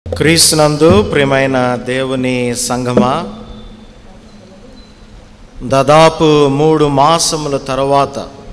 క్రీస్తునందు ప్రియమైన దేవుని సంగమా దాదాపు మూడు మాసముల తర్వాత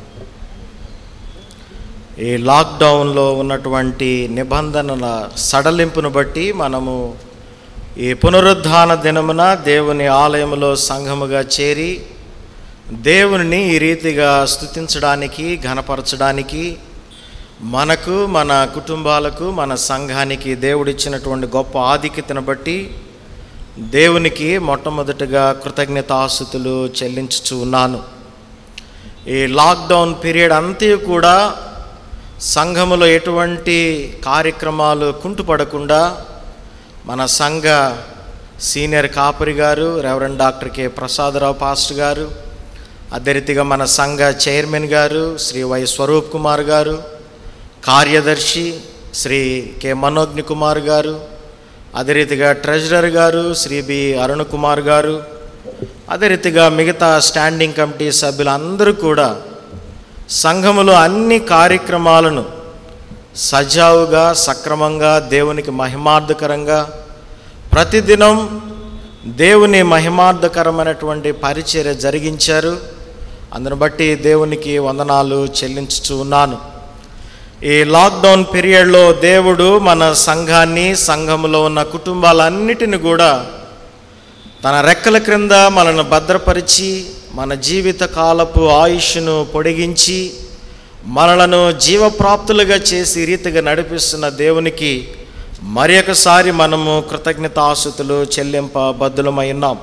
ఈ లాక్డౌన్లో ఉన్నటువంటి నిబంధనల సడలింపును బట్టి మనము ఈ పునరుద్ధాన దినమున దేవుని ఆలయములో సంఘముగా చేరి దేవుని ఈ రీతిగా స్తుతించడానికి ఘనపరచడానికి మనకు మన కుటుంబాలకు మన సంఘానికి దేవుడిచ్చినటువంటి గొప్ప ఆధిక్యతను బట్టి దేవునికి మొట్టమొదటిగా కృతజ్ఞతాస్థుతులు చెల్లించుచు ఉన్నాను ఈ లాక్డౌన్ పీరియడ్ అంతా కూడా సంఘములో ఎటువంటి కార్యక్రమాలు కుంటుపడకుండా మన సంఘ సీనియర్ కాపరి గారు reverend doctor K Prasada Rao pastor గారు అదే రీతిగా మన సంఘ చైర్మన్ గారు శ్రీ వై స్వరూప్ కుమార్ గారు కార్యదర్శి శ్రీ కె మనోజ్ఞ కుమార్ గారు అదే రీతిగా ట్రెజరర్ గారు శ్రీ బి అరుణ్ కుమార్ గారు అదే రీతిగా మిగతా స్టాండింగ్ కమిటీ సభ్యులందరూ కూడా సంఘములో అన్ని కార్యక్రమాలను సజావుగా సక్రమంగా దేవునికి మహిమార్థకరంగా ప్రతిదినం దేవుని మహిమార్థకరమైనటువంటి పరిచర్య జరిగించారు అందును బట్టి దేవునికి వందనాలు చెల్లించుచు ఉన్నాను ఈ లాక్డౌన్ పీరియడ్లో దేవుడు మన సంఘాన్ని సంఘములో ఉన్న కుటుంబాలన్నిటిని కూడా తన రెక్కల క్రింద మనల్ని భద్రపరిచి మన జీవిత కాలపు ఆయుష్ను పొడిగించి మనలను జీవప్రాప్తులుగా చేసి ఈ రీతిగా నడిపిస్తున్న దేవునికి మరి ఒకసారి మనము కృతజ్ఞతాసుతులు చెల్లింప బద్దులమై ఉన్నాం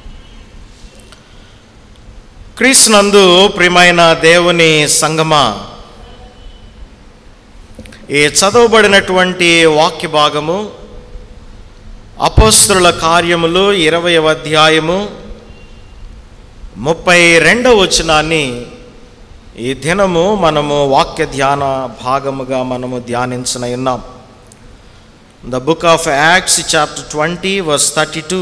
క్రీస్తునందు ప్రియమైన దేవుని సంగమా ఈ చదవబడినటువంటి వాక్య భాగము అపోస్తుల కార్యములు ఇరవయవ అధ్యాయము ముప్పై రెండవ వచనాన్ని ఈ దినము మనము వాక్య ధ్యాన భాగముగా మనము ధ్యానించిన ఉన్నాం the book of acts chapter twenty verse thirty two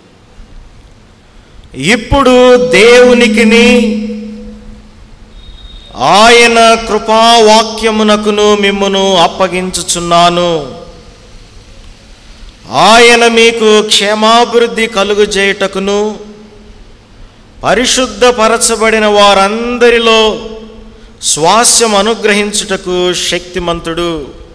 ఇప్పుడు దేవునికిని ఆయన కృపావాక్యమునకును మిమ్మును అప్పగించుచున్నాను ఆయన మీకు క్షేమాభివృద్ధి కలుగు చేయుటకును పరిశుద్ధపరచబడిన వారందరిలో స్వాస్యం అనుగ్రహించుటకు శక్తిమంతుడు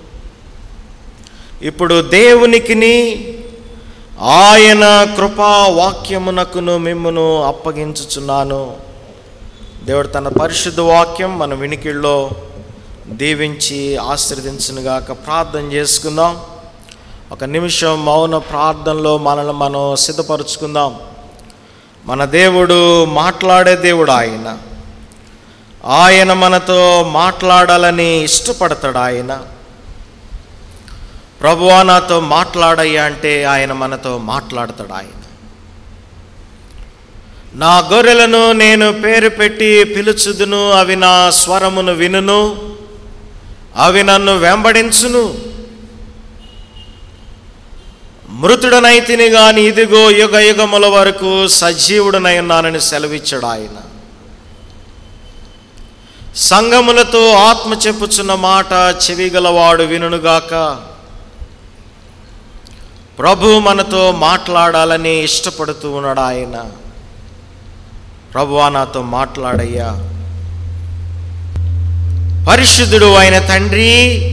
ఇప్పుడు దేవునికిని ఆయన కృపా వాక్యమునకును మిమ్మును అప్పగించుచున్నాను దేవుడు తన పరిశుద్ధ వాక్యం మన వినికిల్లో దీవించి ఆశీర్వదించునుగాక ప్రార్థన చేసుకుందాం ఒక నిమిషం మౌన ప్రార్థనలో మనల్ని మనం సిద్ధపరుచుకుందాం మన దేవుడు మాట్లాడే దేవుడు ఆయన ఆయన మనతో మాట్లాడాలని ఇష్టపడతాడు ఆయన ప్రభువా నాతో మాట్లాడయ్యా అంటే ఆయన మనతో మాట్లాడతాడు ఆయన నా గొర్రెలను నేను పేరు పెట్టి పిలుచుదును అవి నా స్వరమును వినును అవి నన్ను వెంబడించును మృతుడనైతిని గాని ఇదిగో యుగ యుగముల వరకు సజీవుడనై ఉన్నానని సెలవిచ్చాడు ఆయన సంగములతో ఆత్మ చెప్పుచున్న మాట చెవిగలవాడు వినుగాక ప్రభు మనతో మాట్లాడాలని ఇష్టపడుతూ ఉన్నాడు ఆయన ప్రభువా నాతో మాట్లాడయ్యా పరిశుద్ధుడు అయిన తండ్రి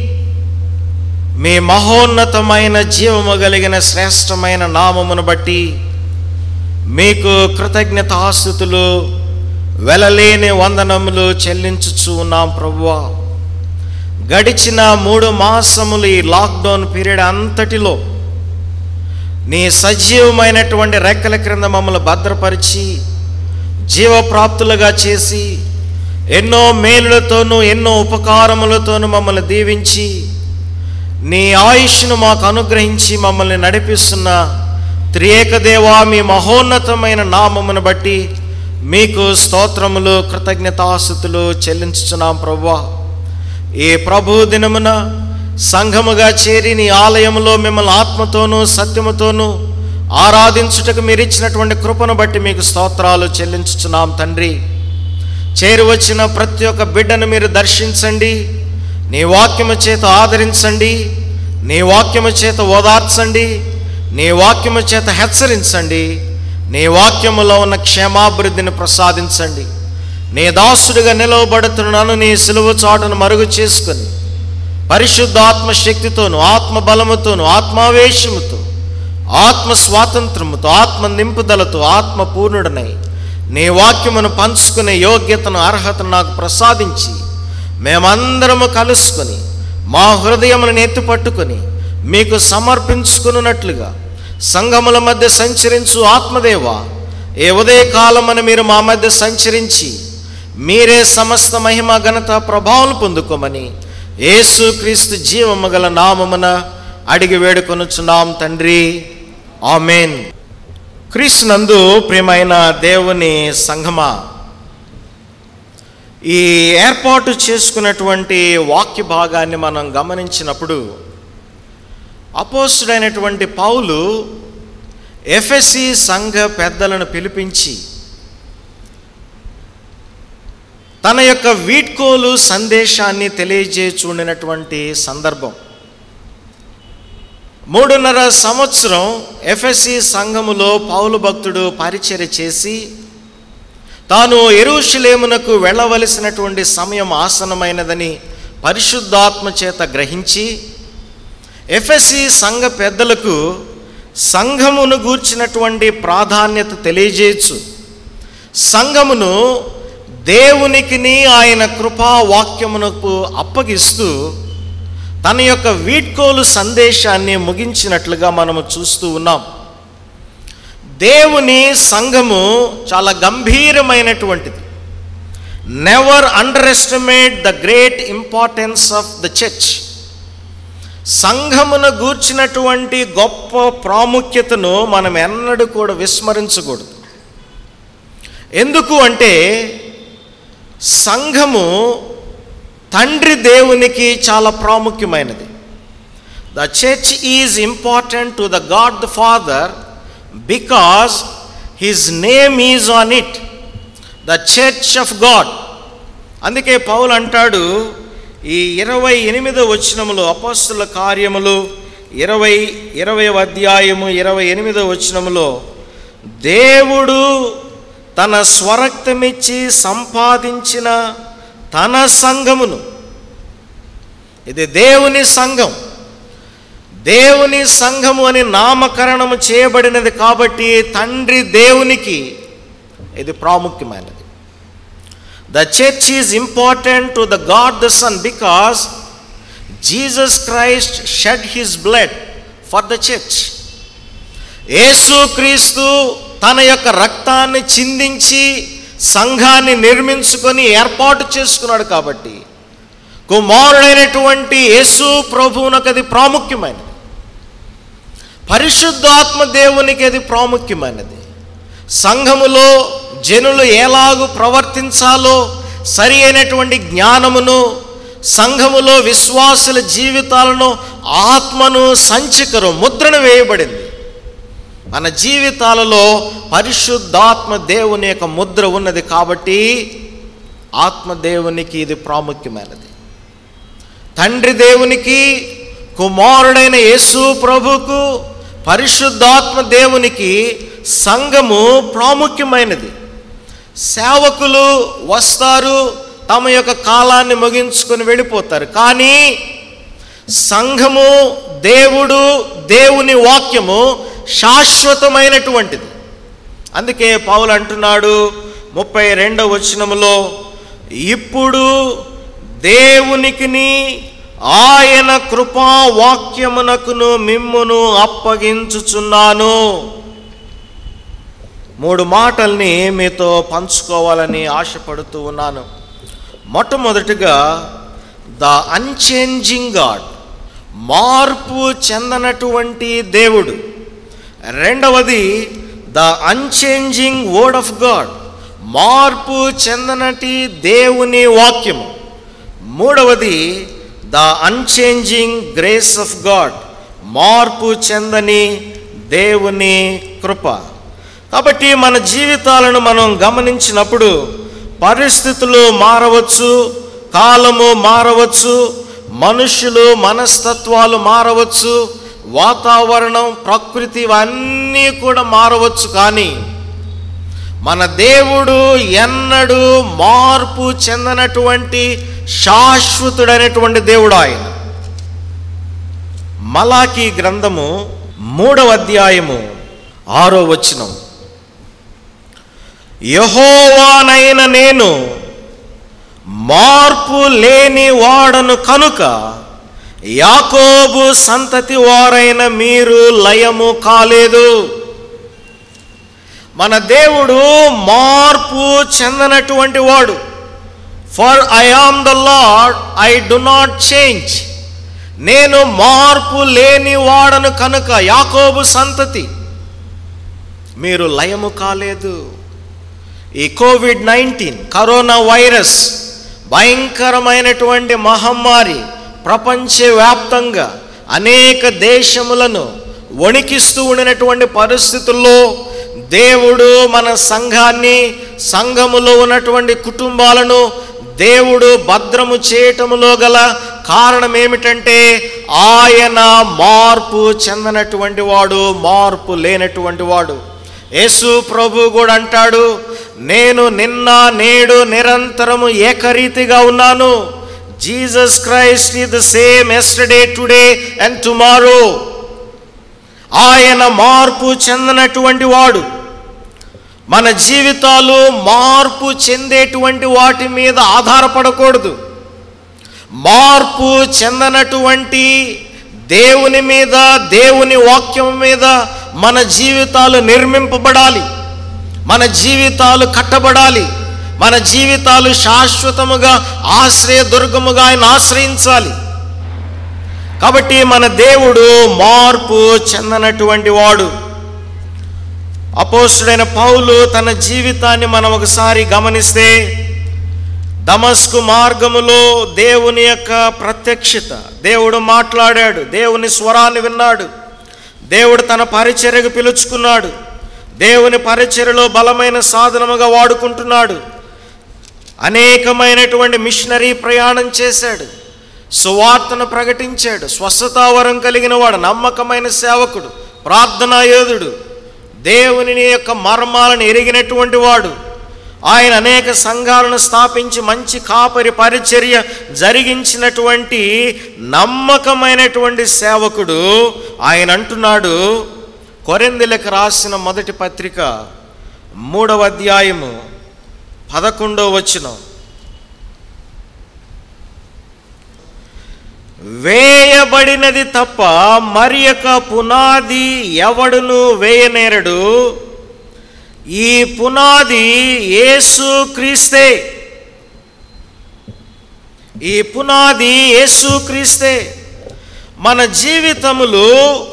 మీ మహోన్నతమైన జీవము కలిగిన శ్రేష్టమైన నామమును బట్టి మీకు కృతజ్ఞతాస్థుతులు వెలలేని వందనములు చెల్లించుచు ఉన్నాం ప్రభువా గడిచిన మూడు మాసములు ఈ లాక్డౌన్ పీరియడ్ అంతటిలో నీ సజీవమైనటువంటి రెక్కల క్రింద మమ్మల్ని భద్రపరిచి జీవప్రాప్తులుగా చేసి ఎన్నో మేలులతోనూ ఎన్నో ఉపకారములతోనూ మమ్మల్ని దీవించి నీ ఆయుష్ను మాకు అనుగ్రహించి మమ్మల్ని నడిపిస్తున్న త్రియేక దేవా మీ మహోన్నతమైన నామమును బట్టి మీకు స్తోత్రములు కృతజ్ఞతాస్థుతులు చెల్లించుచున్నాం ప్రభువా ఈ ప్రభు దినమున సంఘముగా చేరి నీ ఆలయంలో మిమ్మల్ని ఆత్మతోనూ సత్యముతోనూ ఆరాధించుటకు మీరు ఇచ్చినటువంటి కృపను బట్టి మీకు స్తోత్రాలు చెల్లించుచున్నాం తండ్రి చేరి వచ్చిన ప్రతి ఒక్క బిడ్డను మీరు దర్శించండి నీ వాక్యము చేత ఆదరించండి నీ వాక్యము చేత ఓదార్చండి నీ వాక్యము చేత హెచ్చరించండి నీ వాక్యములో ఉన్న క్షేమాభివృద్ధిని ప్రసాదించండి నీ దాసుడిగా నిలవబడుతున్నాను నీ సిలువ చాటును మరుగు చేసుకొని పరిశుద్ధ ఆత్మ శక్తితోను ఆత్మ బలముతోను ఆత్మావేశముతో ఆత్మ స్వాతంత్రముతో ఆత్మ నింపుదలతో ఆత్మ పూర్ణుడనై నీ వాక్యమును పంచుకునే యోగ్యతను అర్హతను నాకు ప్రసాదించి మేమందరము కలుసుకొని మా హృదయములను ఎత్తి పట్టుకొని మీకు సమర్పించుకున్నట్లుగా సంఘముల మధ్య సంచరించు ఆత్మదేవ ఏ ఉదయకాలమని మీరు మా మధ్య సంచరించి మీరే సమస్త మహిమ ఘనత ప్రభావం పొందుకోమని యేసు క్రీస్తు జీవము గల నామమున అడిగి వేడుకొనుచున్నాం తండ్రి ఆమెన్ క్రీస్తునందు ప్రియమైన దేవుని సంఘమా ఈ ఏర్పాటు చేసుకున్నటువంటి వాక్య భాగాన్ని మనం గమనించినప్పుడు అపోస్తుడైనటువంటి పౌలు ఎఫ్ఎస్సి సంఘ పెద్దలను పిలిపించి తన యొక్క వీడ్కోలు సందేశాన్ని తెలియజేయచూడినటువంటి సందర్భం మూడున్నర సంవత్సరం ఎఫ్ఎస్సి సంఘములో పౌలు భక్తుడు పరిచర్య చేసి తాను ఎరుషులేమునకు వెళ్ళవలసినటువంటి సమయం ఆసనమైనదని పరిశుద్ధాత్మ చేత గ్రహించి ఎఫ్ఎస్సి సంఘ పెద్దలకు సంఘమును గూర్చినటువంటి ప్రాధాన్యత తెలియజేయచ్చు సంఘమును దేవునికిని ఆయన కృపా వాక్యమునకు అప్పగిస్తూ తన యొక్క వీడ్కోలు సందేశాన్ని ముగించినట్లుగా మనము చూస్తూ ఉన్నాం దేవుని సంఘము చాలా గంభీరమైనటువంటిది never underestimate the great importance of the church సంఘమును గూర్చినటువంటి గొప్ప ప్రాముఖ్యతను మనం ఎన్నడూ కూడా విస్మరించకూడదు ఎందుకు అంటే సంఘము తండ్రి దేవునికి చాలా ప్రాముఖ్యమైనది the church is important to the God the Father because his name is on it the church of God అందుకే పౌలు అంటాడు ఈ ఇరవై ఎనిమిదో వచనములు అపస్తుల కార్యములు ఇరవై ఇరవై అధ్యాయము ఇరవై ఎనిమిదో వచనములో దేవుడు తన స్వరక్తమిచ్చి సంపాదించిన తన సంఘమును ఇది దేవుని సంఘం దేవుని సంఘము అని నామకరణము చేయబడినది కాబట్టి తండ్రి దేవునికి ఇది ప్రాముఖ్యమైనది the church is important to the God the Son because Jesus Christ shed his blood for the church యేసు క్రీస్తు తన యొక్క రక్తాన్ని చిందించి సంఘాన్ని నిర్మించుకొని ఏర్పాటు చేసుకున్నాడు కాబట్టి కుమారుడైనటువంటి యేసు ప్రభువునకు అది ప్రాముఖ్యమైనది పరిశుద్ధాత్మ దేవునికి అది ప్రాముఖ్యమైనది సంఘములో జనులు ఎలాగూ ప్రవర్తించాలో సరి అయినటువంటి జ్ఞానమును సంఘములో విశ్వాసుల జీవితాలను ఆత్మను సంచికరు ముద్రను వేయబడింది మన జీవితాలలో పరిశుద్ధాత్మ దేవుని యొక్క ముద్ర ఉన్నది కాబట్టి ఆత్మ దేవునికి ఇది ప్రాముఖ్యమైనది తండ్రి దేవునికి కుమారుడైన యేసు ప్రభుకు పరిశుద్ధాత్మ దేవునికి సంఘము ప్రాముఖ్యమైనది సేవకులు వస్తారు తమ యొక్క కాలాన్ని ముగించుకొని వెళ్ళిపోతారు కానీ సంఘము దేవుడు దేవుని వాక్యము శాశ్వతమైనటువంటిది అందుకే పౌలు అంటున్నాడు ముప్పై రెండవ వచనములో ఇప్పుడు దేవునికిని ఆయన కృపా వాక్యమునకును మిమ్మును అప్పగించుచున్నాను మూడు మాటల్ని మీతో పంచుకోవాలని ఆశపడుతూ ఉన్నాను మొట్టమొదటిగా ద అన్చేంజింగ్ గాడ్ మార్పు చెందనటువంటి దేవుడు రెండవది the unchanging word of God మార్పు చెందనటి దేవుని వాక్యము మూడవది the unchanging grace of God మార్పు చెందని దేవుని కృప కాబట్టి మన జీవితాలను మనం గమనించినప్పుడు పరిస్థితులు మారవచ్చు కాలము మారవచ్చు మనుషులు మనస్తత్వాలు మారవచ్చు వాతావరణం ప్రకృతి ఇవన్నీ కూడా మారవచ్చు కానీ మన దేవుడు ఎన్నడూ మార్పు చెందనటువంటి శాశ్వతుడైనటువంటి దేవుడు ఆయన మలాకి గ్రంథము మూడవ అధ్యాయము ఆరో వచనం యహోవానైన నేను మార్పు లేని వాడను కనుక యాకోబు సంతతి వారైన మీరు లయము కాలేదు మన దేవుడు మార్పు చెందనటువంటి వాడు for I am the Lord I do not change నేను మార్పు లేని వాడను కనుక యాకోబు సంతతి మీరు లయము కాలేదు ఈ కోవిడ్ నైన్టీన్ కరోనా వైరస్ భయంకరమైనటువంటి మహమ్మారి ప్రపంచవ్యాప్తంగా అనేక దేశములను వణికిస్తూ ఉండినటువంటి పరిస్థితుల్లో దేవుడు మన సంఘాన్ని సంఘములో ఉన్నటువంటి కుటుంబాలను దేవుడు భద్రము చేయటములో గల కారణం ఏమిటంటే ఆయన మార్పు చెందనటువంటి వాడు మార్పు లేనటువంటి వాడు యేసు ప్రభు కూడా అంటాడు నేను నిన్న నేడు నిరంతరము ఏకరీతిగా ఉన్నాను Jesus Christ is the same yesterday today and tomorrow ఆయన మార్పు చెందినటువంటి వాడు మన జీవితాలు మార్పు చెందేటువంటి వాటి మీద ఆధారపడకూడదు మార్పు చెందనటువంటి దేవుని మీద దేవుని వాక్యం మీద మన జీవితాలు నిర్మింపబడాలి మన జీవితాలు కట్టబడాలి మన జీవితాలు శాశ్వతముగా ఆశ్రయ దుర్గముగా ఆయన ఆశ్రయించాలి కాబట్టి మన దేవుడు మార్పు చెందనటువంటి వాడు అపోస్తుడైన పౌలు తన జీవితాన్ని మనం ఒకసారి గమనిస్తే దమస్కు మార్గములో దేవుని యొక్క ప్రత్యక్షత దేవుడు మాట్లాడాడు దేవుని స్వరాన్ని విన్నాడు దేవుడు తన పరిచర్యకు పిలుచుకున్నాడు దేవుని పరిచర్యలో బలమైన సాధనముగా వాడుకుంటున్నాడు అనేకమైనటువంటి మిషనరీ ప్రయాణం చేశాడు సువార్తను ప్రకటించాడు స్వస్థతావరం కలిగిన వాడు నమ్మకమైన సేవకుడు ప్రార్థనా యోధుడు దేవుని యొక్క మర్మాలను ఎరిగినటువంటి వాడు ఆయన అనేక సంఘాలను స్థాపించి మంచి కాపరి పరిచర్య జరిగించినటువంటి నమ్మకమైనటువంటి సేవకుడు ఆయన అంటున్నాడు కొరెందులకు రాసిన మొదటి పత్రిక మూడవ అధ్యాయము పదకొండవ వచనం వేయబడినది తప్ప మరి యొక్క పునాది ఎవడును వేయనేరడు ఈ పునాది యేసు క్రీస్తే ఈ పునాది యేసు క్రీస్తే మన జీవితములు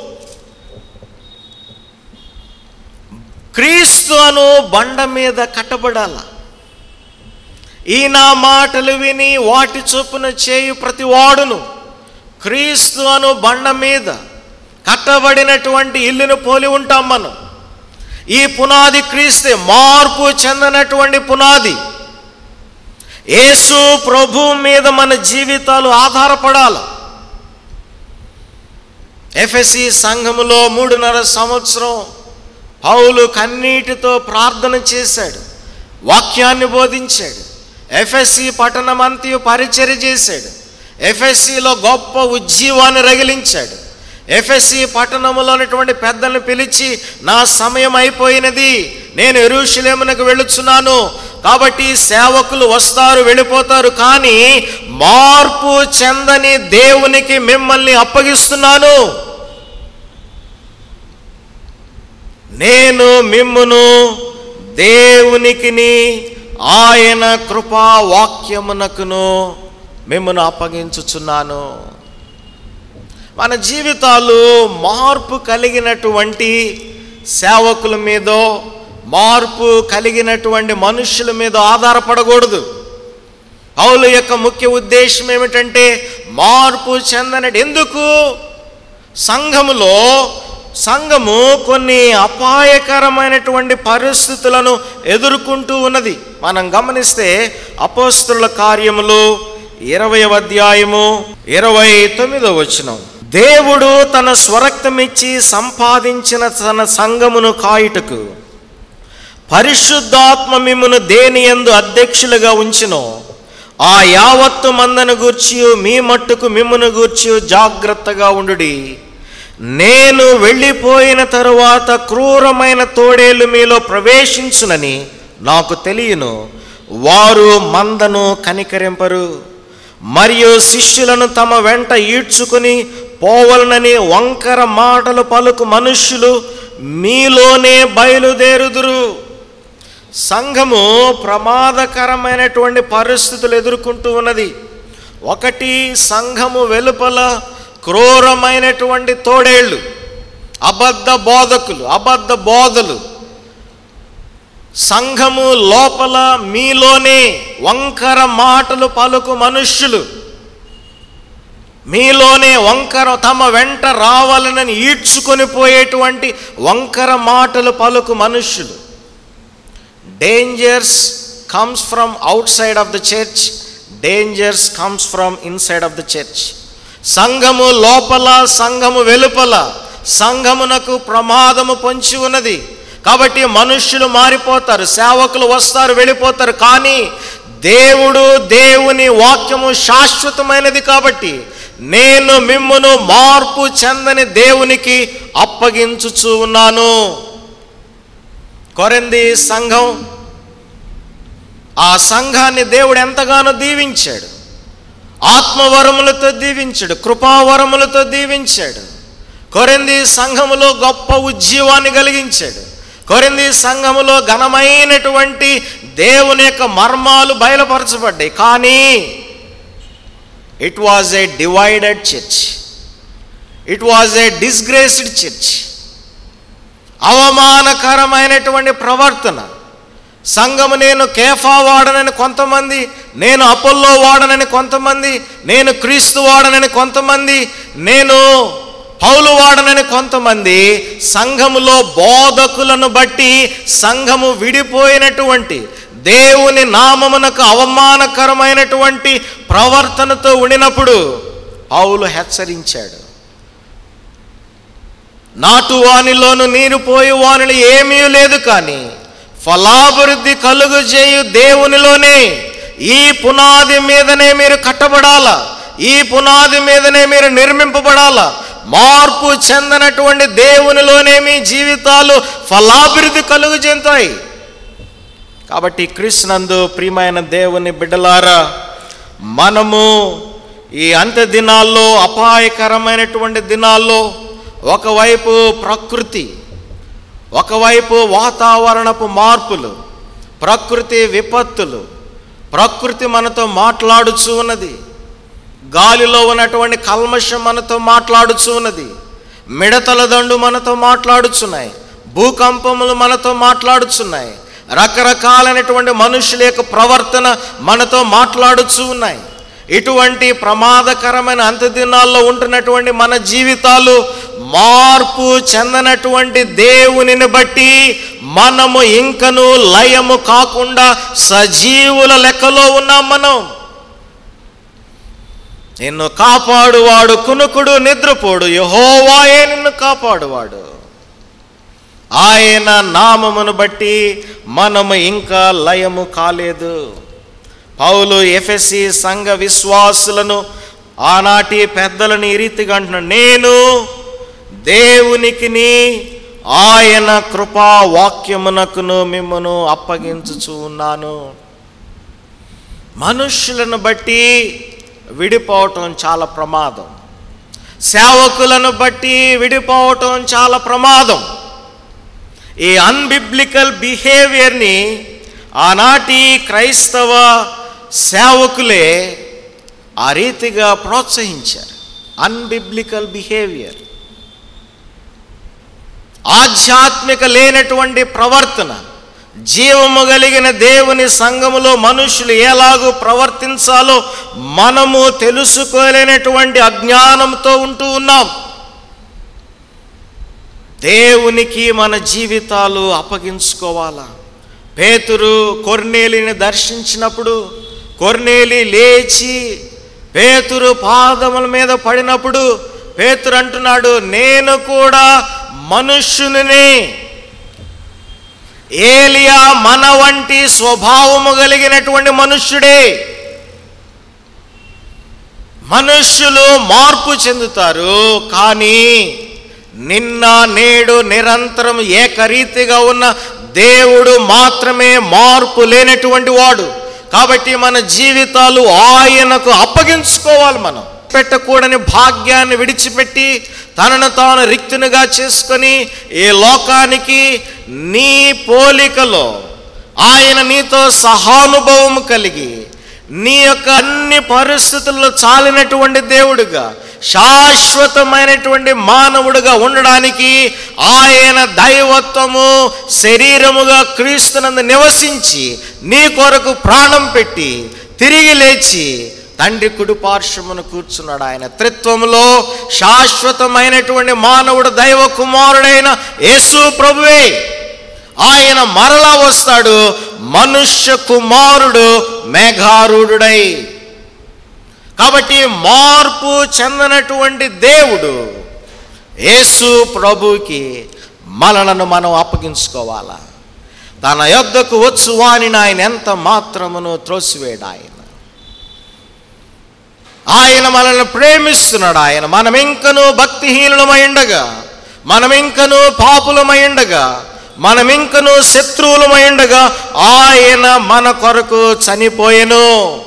క్రీస్తు అను బండ మీద కట్టబడాల ఈ నా మాటలు విని వాటి చొప్పున చేయు ప్రతి వాడును క్రీస్తు అను బండ మీద కట్టబడినటువంటి ఇల్లును పోలి ఉంటాం మనం ఈ పునాది క్రీస్తే మార్పు చెందినటువంటి పునాది యేసు ప్రభు మీద మన జీవితాలు ఆధారపడాలి ఎఫ్ఎసి సంఘములో మూడున్నర సంవత్సరం పౌలు కన్నీటితో ప్రార్థన చేశాడు వాక్యాన్ని బోధించాడు ఎఫ్ఎస్సి పట్టణమంతయు పరిచర్య చేశాడు ఎఫ్ఎస్సిలో గొప్ప ఉజ్జీవాన్ని రగిలించాడు ఎఫ్ఎస్సి పట్టణములో ఉన్నటువంటి పెద్దలను పిలిచి నా సమయం అయిపోయినది నేను ఎరుషులేమునకు వెళ్ళుచున్నాను కాబట్టి సేవకులు వస్తారు వెళ్ళిపోతారు కానీ మార్పు చెందని దేవునికి మిమ్మల్ని అప్పగిస్తున్నాను నేను మిమ్మును దేవునికిని ఆయన కృపా వాక్యమునకును మిమ్మను అప్పగించుచున్నాను మన జీవితాలు మార్పు కలిగినటువంటి సేవకుల మీదో మార్పు కలిగినటువంటి మనుషుల మీద ఆధారపడకూడదు పౌలు యొక్క ముఖ్య ఉద్దేశం ఏమిటంటే మార్పు చెందనటి ఎందుకు సంఘములో సంఘము కొన్ని అపాయకరమైనటువంటి పరిస్థితులను ఎదుర్కొంటూ ఉన్నది మనం గమనిస్తే అపోస్తుల కార్యములు ఇరవై అధ్యాయము ఇరవై తొమ్మిదో వచనం దేవుడు తన స్వరక్తమిచ్చి సంపాదించిన తన సంఘమును కాయుటకు పరిశుద్ధాత్మ మిమ్మును దేని యందు అధ్యక్షులుగా ఉంచినో ఆ యావత్తు మందను గూర్చి మీ మట్టుకు మిమ్మును గూర్చి జాగ్రత్తగా ఉండుడి నేను వెళ్ళిపోయిన తరువాత క్రూరమైన తోడేళ్ళు మీలో ప్రవేశించునని నాకు తెలియను వారు మందను కనికరింపరు మరియు శిష్యులను తమ వెంట ఈడ్చుకుని పోవలనని వంకర మాటలు పలుకు మనుష్యులు మీలోనే బయలుదేరుదురు సంఘము ప్రమాదకరమైనటువంటి పరిస్థితులు ఎదుర్కొంటూ ఉన్నది ఒకటి సంఘము వెలుపల క్రూరమైనటువంటి తోడేళ్ళు అబద్ధ బోధకులు అబద్ధ బోధలు సంఘము లోపల మీలోనే వంకర మాటలు పలుకు మనుష్యులు మీలోనే వంకర తమ వెంట రావాలని ఈడ్చుకొని పోయేటువంటి వంకర మాటలు పలుకు మనుష్యులు dangers comes from outside of the church dangers comes from inside of the church సంఘము లోపల సంఘము వెలుపల సంఘమునకు ప్రమాదము పొంచి ఉన్నది కాబట్టి మనుష్యులు మారిపోతారు సేవకులు వస్తారు వెళ్ళిపోతారు కానీ దేవుడు దేవుని వాక్యము శాశ్వతమైనది కాబట్టి నేను మిమ్మును మార్పు చెందని దేవునికి అప్పగించుచూ ఉన్నాను కొరింది సంఘం ఆ సంఘాన్ని దేవుడు ఎంతగానో దీవించాడు ఆత్మవరములతో దీవించాడు కృపావరములతో దీవించాడు కొరింది సంఘములో గొప్ప ఉజ్జీవాన్ని కలిగించాడు కొరింది సంఘములో ఘనమైనటువంటి దేవుని యొక్క మర్మాలు బయలుపరచబడ్డాయి కానీ it was a divided church it was a disgraced church అవమానకరమైనటువంటి ప్రవర్తన సంఘము నేను కేఫా వాడనని కొంతమంది నేను అపోల్లో వాడనని కొంతమంది నేను క్రీస్తు వాడనని కొంతమంది నేను పౌలు వాడనని కొంతమంది సంఘములో బోధకులను బట్టి సంఘము విడిపోయినటువంటి దేవుని నామమునకు అవమానకరమైనటువంటి ప్రవర్తనతో ఉండినప్పుడు పౌలు హెచ్చరించాడు నాటు వానిలోను నీరు పోయి వానిలో ఏమీ లేదు కానీ ఫలాభివృద్ధి కలుగు చేయు దేవునిలోనే ఈ పునాది మీదనే మీరు కట్టబడాలా ఈ పునాది మీదనే మీరు నిర్మింపబడాలా మార్పు చెందనటువంటి దేవునిలోనే మీ జీవితాలు ఫలాభివృద్ధి కలుగు చెందుతాయి కాబట్టి కృష్ణందు ప్రియమైన దేవుని బిడ్డలారా మనము ఈ అంత్య దినాల్లో అపాయకరమైనటువంటి దినాల్లో ఒకవైపు ప్రకృతి ఒకవైపు వాతావరణపు మార్పులు ప్రకృతి విపత్తులు ప్రకృతి మనతో మాట్లాడుచూ ఉన్నది గాలిలో ఉన్నటువంటి కల్మషం మనతో మాట్లాడుచూ ఉన్నది మిడతల దండు మనతో మాట్లాడుచున్నాయి భూకంపములు మనతో మాట్లాడుచున్నాయి రకరకాలైనటువంటి మనుషుల యొక్క ప్రవర్తన మనతో మాట్లాడుచూ ఉన్నాయి ఇటువంటి ప్రమాదకరమైన అంత్యదినాల్లో ఉంటున్నటువంటి మన జీవితాలు మార్పు చెందనటువంటి దేవునిని బట్టి మనము ఇంకను లయము కాకుండా సజీవుల లెక్కలో ఉన్నాం మనం నిన్ను కాపాడువాడు కునుకుడు నిద్రపోడు యహోవాయే నిన్ను కాపాడువాడు ఆయన నామమును బట్టి మనము ఇంకా లయము కాలేదు పౌలు ఎఫ్ఎస్సి సంఘ విశ్వాసులను ఆనాటి పెద్దలను ఈ రీతిగా అంటున్నాడు నేను దేవునికిని ఆయన కృపా వాక్యమునకును మిమ్మను అప్పగించుచు ఉన్నాను మనుష్యులను బట్టి విడిపోవటం చాలా ప్రమాదం సేవకులను బట్టి విడిపోవటం చాలా ప్రమాదం ఈ అన్బిబ్లికల్ బిహేవియర్ని ఆనాటి క్రైస్తవ సేవకులే ఆ రీతిగా ప్రోత్సహించారు అన్బిబ్లికల్ బిహేవియర్ ఆధ్యాత్మిక లేనటువంటి ప్రవర్తన జీవము కలిగిన దేవుని సంఘములో మనుషులు ఎలాగూ ప్రవర్తించాలో మనము తెలుసుకోలేనటువంటి అజ్ఞానంతో ఉంటూ ఉన్నాం దేవునికి మన జీవితాలు అప్పగించుకోవాలా పేతురు కొర్నేలిని దర్శించినప్పుడు కొర్నేలి లేచి పేతురు పాదముల మీద పడినప్పుడు పేతురు అంటున్నాడు నేను కూడా మనుష్యుని ఏలియా మన వంటి స్వభావము కలిగినటువంటి మనుష్యుడే మనుష్యులు మార్పు చెందుతారు కానీ నిన్న నేడు నిరంతరం ఏకరీతిగా ఉన్న దేవుడు మాత్రమే మార్పు లేనటువంటి వాడు కాబట్టి మన జీవితాలు ఆయనకు అప్పగించుకోవాలి మనం పెట్టకూడని భాగ్యాన్ని విడిచిపెట్టి తనను తాను రిక్తునిగా చేసుకొని ఈ లోకానికి నీ పోలికలో ఆయన నీతో సహానుభవం కలిగి నీ యొక్క అన్ని పరిస్థితుల్లో చాలినటువంటి దేవుడుగా శాశ్వతమైనటువంటి మానవుడుగా ఉండడానికి ఆయన దైవత్వము శరీరముగా క్రీస్తునందు నివసించి నీ కొరకు ప్రాణం పెట్టి తిరిగి లేచి తండ్రి కుడి పార్శ్వమును కూర్చున్నాడు ఆయన త్రిత్వములో శాశ్వతమైనటువంటి మానవుడు దైవ కుమారుడైన యేసు ప్రభువే ఆయన మరలా వస్తాడు మనుష్య కుమారుడు మేఘారూఢుడై కాబట్టి మార్పు చెందనటువంటి దేవుడు యేసు ప్రభుకి మనలను మనం అప్పగించుకోవాలా తన యొద్దకు వచ్చు వానిని ఆయన ఎంత మాత్రమును త్రోసివేడు ఆయన ఆయన మనల్ని ప్రేమిస్తున్నాడు ఆయన మనం ఇంకను భక్తిహీనులమై ఉండగా మనం ఇంకను పాపులమై ఉండగా మనం ఇంకను శత్రువులమై ఉండగా ఆయన మన కొరకు చనిపోయెను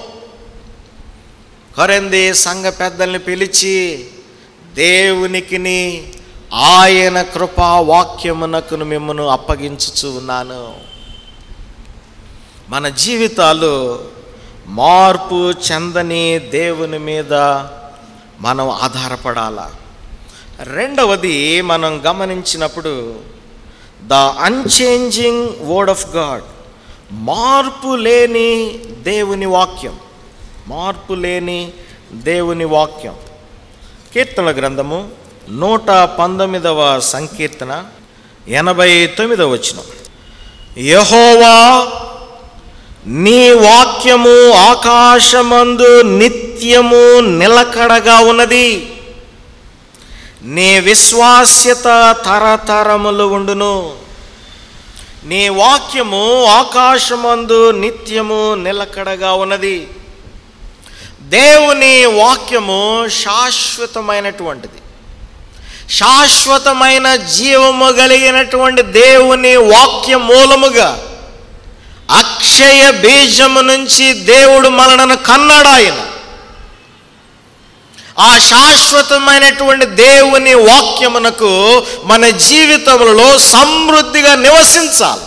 కొరంది సంఘ పెద్దల్ని పిలిచి దేవునికిని ఆయన కృపా వాక్యమునకును మిమ్మను అప్పగించుచు ఉన్నాను మన జీవితాలు మార్పు చెందని దేవుని మీద మనం ఆధారపడాల రెండవది మనం గమనించినప్పుడు the unchanging word of God మార్పు లేని దేవుని వాక్యం మార్పు లేని దేవుని వాక్యం కీర్తనల గ్రంథము నూట పంతొమ్మిదవ సంకీర్తన ఎనభై తొమ్మిదవ వచనం యహోవా నీ వాక్యము ఆకాశమందు నిత్యము నిలకడగా ఉన్నది నీ విశ్వాస్యత తరతరములు ఉండును నీ వాక్యము ఆకాశమందు నిత్యము నిలకడగా ఉన్నది దేవుని వాక్యము శాశ్వతమైనటువంటిది శాశ్వతమైన జీవము కలిగినటువంటి దేవుని వాక్య మూలముగా అక్షయ బీజము నుంచి దేవుడు మనలను కన్నాడు ఆయన ఆ శాశ్వతమైనటువంటి దేవుని వాక్యమునకు మన జీవితములలో సమృద్ధిగా నివసించాలి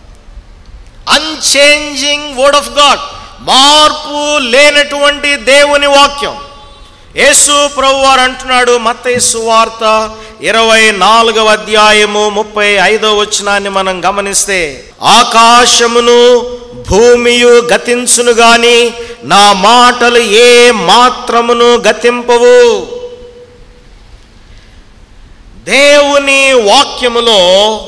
అన్చేంజింగ్ వర్డ్ ఆఫ్ గాడ్ మార్పు లేనటువంటి దేవుని వాక్యం యేసు ప్రభు వారు అంటున్నాడు మత్తయి సువార్త ఇరవై నాలుగవ అధ్యాయము ముప్పై ఐదవ వచనాన్ని మనం గమనిస్తే ఆకాశమును భూమియు గతించును గాని నా మాటలు ఏ మాత్రమును గతింపవు దేవుని వాక్యములో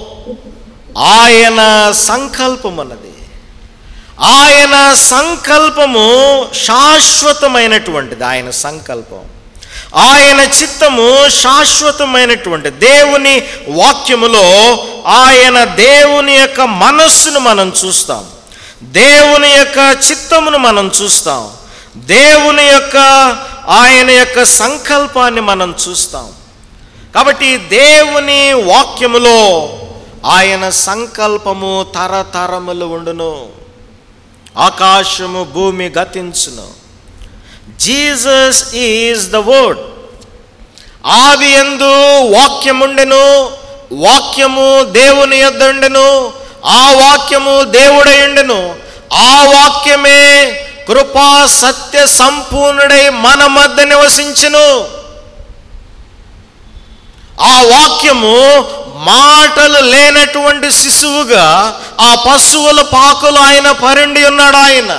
ఆయన సంకల్పమున్నది ఆయన సంకల్పము శాశ్వతమైనటువంటిది ఆయన సంకల్పం ఆయన చిత్తము శాశ్వతమైనటువంటి దేవుని వాక్యములో ఆయన దేవుని యొక్క మనస్సును మనం చూస్తాం దేవుని యొక్క చిత్తమును మనం చూస్తాం దేవుని యొక్క ఆయన యొక్క సంకల్పాన్ని మనం చూస్తాం కాబట్టి దేవుని వాక్యములో ఆయన సంకల్పము తరతరములు ఉండును ఆకాశము భూమి గతించును జీసస్ ఈజ్ ద వర్డ్ ఆది ఎందు వాక్యముండెను వాక్యము దేవుని యొద్దండెను ఆ వాక్యము దేవుడయుండెను ఆ వాక్యమే కృపా సత్య సంపూర్ణుడై మన మధ్య నివసించును ఆ వాక్యము మాటలు లేనటువంటి శిశువుగా ఆ పశువుల పాకులు ఆయన పరిండి ఉన్నాడు ఆయన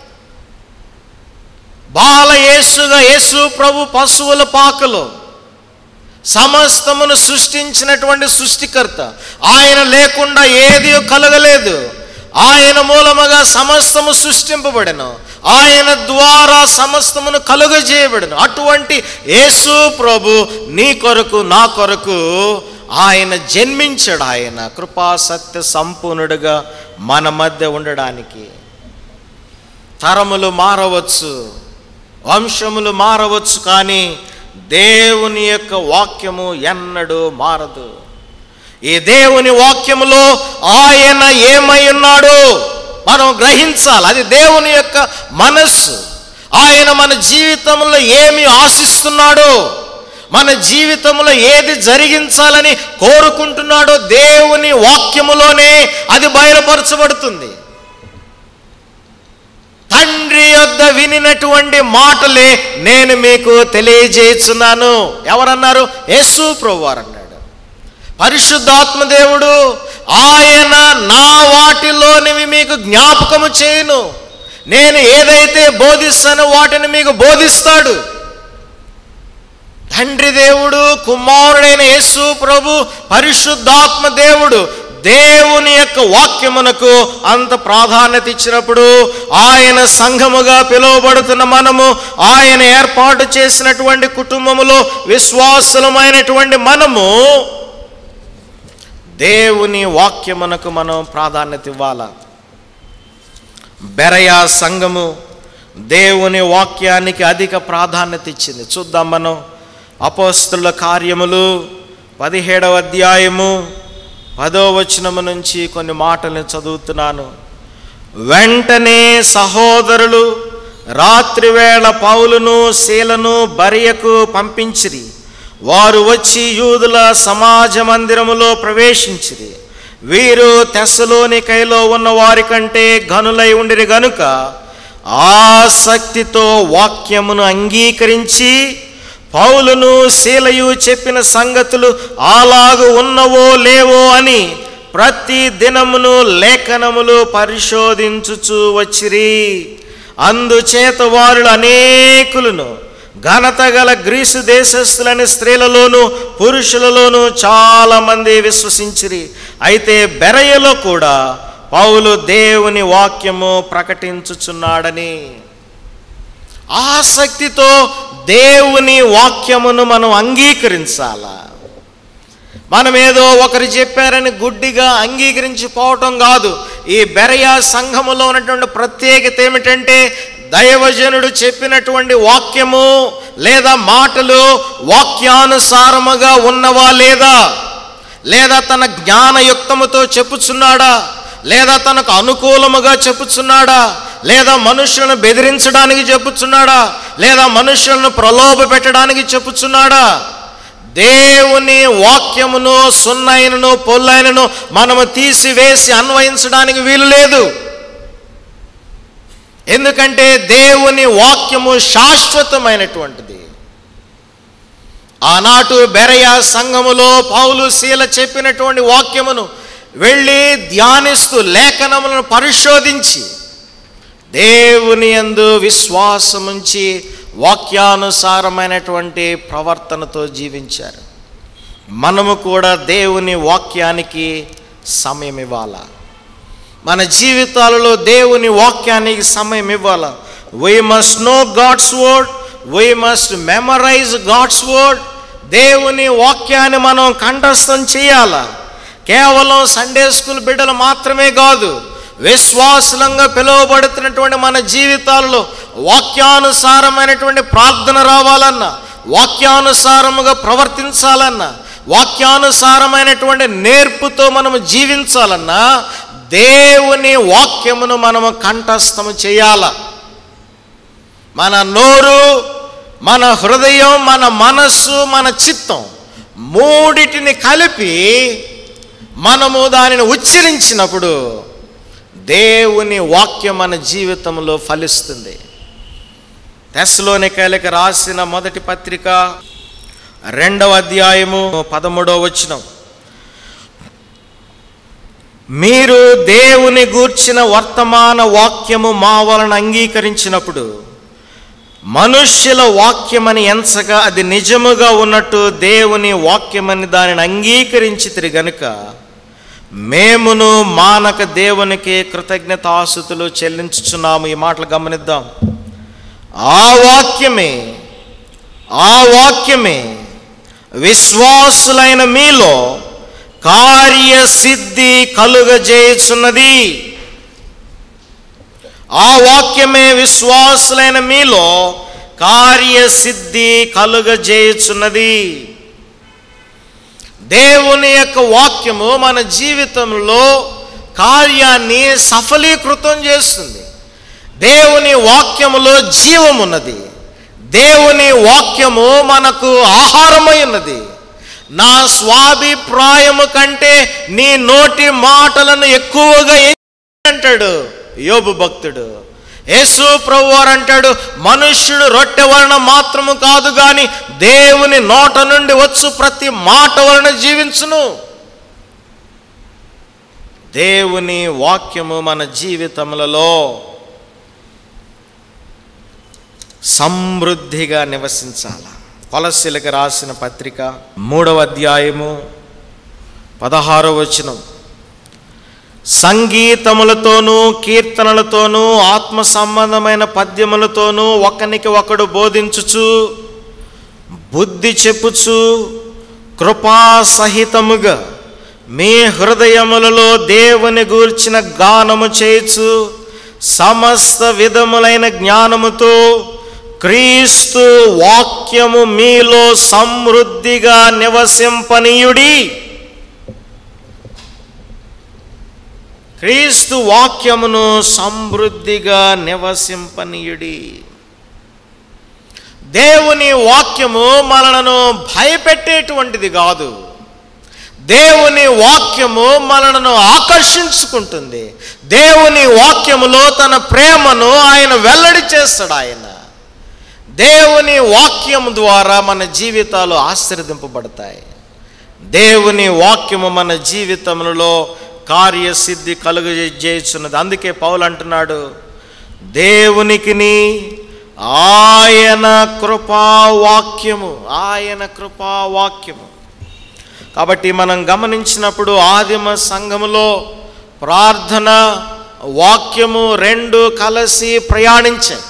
బాల యేసుగా యేసు ప్రభు పశువుల పాకలు సమస్తమును సృష్టించినటువంటి సృష్టికర్త ఆయన లేకుండా ఏది కలగలేదు ఆయన మూలముగా సమస్తము సృష్టింపబడెను ఆయన ద్వారా సమస్తమును కలుగజేయబడును అటువంటి యేసు ప్రభు నీ కొరకు నా కొరకు ఆయన జన్మించాడు ఆయన కృపా సత్య సంపూర్ణుడుగా మన మధ్య ఉండడానికి తరములు మారవచ్చు వంశములు మారవచ్చు కానీ దేవుని యొక్క వాక్యము ఎన్నడూ మారదు ఈ దేవుని వాక్యములో ఆయన ఏమై ఉన్నాడో మనం గ్రహించాలి అది దేవుని యొక్క మనస్సు ఆయన మన జీవితంలో ఏమి ఆశిస్తున్నాడో మన జీవితంలో ఏది జరిగించాలని కోరుకుంటున్నాడో దేవుని వాక్యములోనే అది బయలుపరచబడుతుంది తండ్రి యొద్ద వినినటువంటి మాటలే నేను మీకు తెలియజేస్తున్నాను ఎవరన్నారు యేసు ప్రభు వారు అన్నాడు పరిశుద్ధాత్మ దేవుడు ఆయన నా వాటిలోనివి మీకు జ్ఞాపకము చేయను నేను ఏదైతే బోధిస్తానో వాటిని మీకు బోధిస్తాడు తండ్రి దేవుడు కుమారుడైన యేసు ప్రభు పరిశుద్ధాత్మ దేవుడు దేవుని యొక్క వాక్యమునకు అంత ప్రాధాన్యత ఇచ్చినప్పుడు ఆయన సంఘముగా పిలువబడుతున్న మనము ఆయన ఏర్పాటు చేసినటువంటి కుటుంబములో విశ్వాసులమైనటువంటి మనము దేవుని వాక్యమునకు మనం ప్రాధాన్యత ఇవ్వాల బెరయా సంఘము దేవుని వాక్యానికి అధిక ప్రాధాన్యత ఇచ్చింది చూద్దాం మనం అపోస్తుల కార్యములు పదిహేడవ అధ్యాయము పదో వచనము నుంచి కొన్ని మాటలను చదువుతున్నాను వెంటనే సహోదరులు రాత్రివేళ పౌలును శీలను బరియకు పంపించిరి వారు వచ్చి యూదుల సమాజ మందిరములో ప్రవేశించిరి వీరు తెస్సలోనికైలో ఉన్న వారి కంటే గనులై ఉండిరి గనుక ఆసక్తితో వాక్యమును అంగీకరించి పౌలును శీలయు చెప్పిన సంగతులు అలాగు ఉన్నవో లేవో అని ప్రతి దినమును లేఖనములు పరిశోధించుచు వచ్చిరి అందుచేత వారు అనేకులను ఘనత గల గ్రీసు దేశస్థులని స్త్రీలలోను పురుషులలోను చాలా మంది విశ్వసించిరి అయితే బెరయలో కూడా పౌలు దేవుని వాక్యము ప్రకటించుచున్నాడని ఆసక్తితో దేవుని వాక్యమును మనం అంగీకరించాలా మనం ఏదో ఒకరు చెప్పారని గుడ్డిగా అంగీకరించిపోవటం కాదు ఈ బెరయా సంఘములో ఉన్నటువంటి ప్రత్యేకత ఏమిటంటే దైవజనుడు చెప్పినటువంటి వాక్యము లేదా మాటలు వాక్యానుసారముగా ఉన్నవా లేదా లేదా తన జ్ఞానయుక్తముతో చెప్పుచున్నాడా లేదా తనకు అనుకూలముగా చెప్పుచున్నాడా లేదా మనుషులను బెదిరించడానికి చెప్పుచున్నాడా లేదా మనుషులను ప్రలోభ పెట్టడానికి చెప్పుచున్నాడా దేవుని వాక్యమును సున్నైనను పొల్లైనను మనము తీసివేసి అన్వయించడానికి వీలు లేదు ఎందుకంటే దేవుని వాక్యము శాశ్వతమైనటువంటిది ఆనాటు బెరయ సంఘములో పౌలు శీల చెప్పినటువంటి వాక్యమును వెళ్ళి ధ్యానిస్తూ లేఖనములను పరిశోధించి దేవుని యందు విశ్వాసముంచి వాక్యానుసారమైనటువంటి ప్రవర్తనతో జీవించారు మనము కూడా దేవుని వాక్యానికి సమయం ఇవ్వాలా మన జీవితాలలో దేవుని వాక్యానికి సమయం ఇవ్వాల we must know God's word we must memorise God's word దేవుని వాక్యాన్ని మనం కంఠస్థం చేయాల కేవలం సండే స్కూల్ బిడ్డలు మాత్రమే కాదు విశ్వాసులంగా పిలువబడుతున్నటువంటి మన జీవితాల్లో వాక్యానుసారమైనటువంటి ప్రార్థన రావాలన్నా వాక్యానుసారముగా ప్రవర్తించాలన్నా వాక్యానుసారమైనటువంటి నేర్పుతో మనము జీవించాలన్నా దేవుని వాక్యమును మనము కంఠస్థము చేయాల మన నోరు మన హృదయం మన మనస్సు మన చిత్తం మూడిటిని కలిపి మనము దానిని ఉచ్చరించినప్పుడు దేవుని వాక్యం మన జీవితంలో ఫలిస్తుంది తెస్లోనికాయలకు రాసిన మొదటి పత్రిక రెండవ అధ్యాయము పదమూడవ వచనం మీరు దేవుని గూర్చిన వర్తమాన వాక్యము మా వలన అంగీకరించినప్పుడు మనుష్యుల వాక్యమని ఎంచగా అది నిజముగా ఉన్నట్టు దేవుని వాక్యమని దానిని అంగీకరించితిరి గనుక మేమును మానక దేవునికి కృతజ్ఞతాసుతులు చెల్లించుచున్నాము ఈ మాటలు గమనిద్దాం ఆ వాక్యమే ఆ వాక్యమే విశ్వాసులైన మీలో కార్యసిద్ధి కలుగజేయుచున్నది ఆ వాక్యమే విశ్వాసులైన మీలో కార్యసిద్ధి కలుగజేయుచున్నది దేవుని యొక్క వాక్యము మన జీవితంలో కార్యాన్ని సఫలీకృతం చేస్తుంది దేవుని వాక్యములో జీవమున్నది దేవుని వాక్యము మనకు ఆహారమై ఉన్నది నా స్వాభిప్రాయము కంటే నీ నోటి మాటలను ఎక్కువగా అంటాడు యోబు భక్తుడు యేసు ప్రభువారు అంటాడు మనుష్యుడు రొట్టె వలన మాత్రము కాదు గాని దేవుని నోట నుండి వచ్చు ప్రతి మాట వలన జీవించును దేవుని వాక్యము మన జీవితములలో సమృద్ధిగా నివసించాల కొలస్సీలకు రాసిన పత్రిక మూడవ అధ్యాయము పదహారవ వచనం సంగీతములతోనూ కీర్తనలతోనూ ఆత్మ సంబంధమైన పద్యములతోనూ ఒకనికి ఒకడు బోధించుచు బుద్ధి చెప్పుచు కృపా సహితముగా మీ హృదయములలో దేవుని గూర్చిన గానము చేయుచు సమస్త విధములైన జ్ఞానముతో క్రీస్తు వాక్యము మీలో సమృద్ధిగా నివసింపనీయుడి క్రీస్తు వాక్యమును సమృద్ధిగా నివసింపనీయుడి దేవుని వాక్యము మనలను భయపెట్టేటువంటిది కాదు దేవుని వాక్యము మనలను ఆకర్షించుకుంటుంది దేవుని వాక్యములో తన ప్రేమను ఆయన వెల్లడి చేస్తాడు ఆయన దేవుని వాక్యము ద్వారా మన జీవితాలు ఆశీర్వదింపబడతాయి దేవుని వాక్యము మన జీవితములలో కార్యసిద్ధి కలుగజేయుచున్నది అందుకే పౌలు అంటున్నాడు దేవునికిని ఆయన కృపావాక్యము ఆయన కృపావాక్యము కాబట్టి మనం గమనించినప్పుడు ఆదిమ సంఘములో ప్రార్థన వాక్యము రెండు కలిసి ప్రయాణించాయి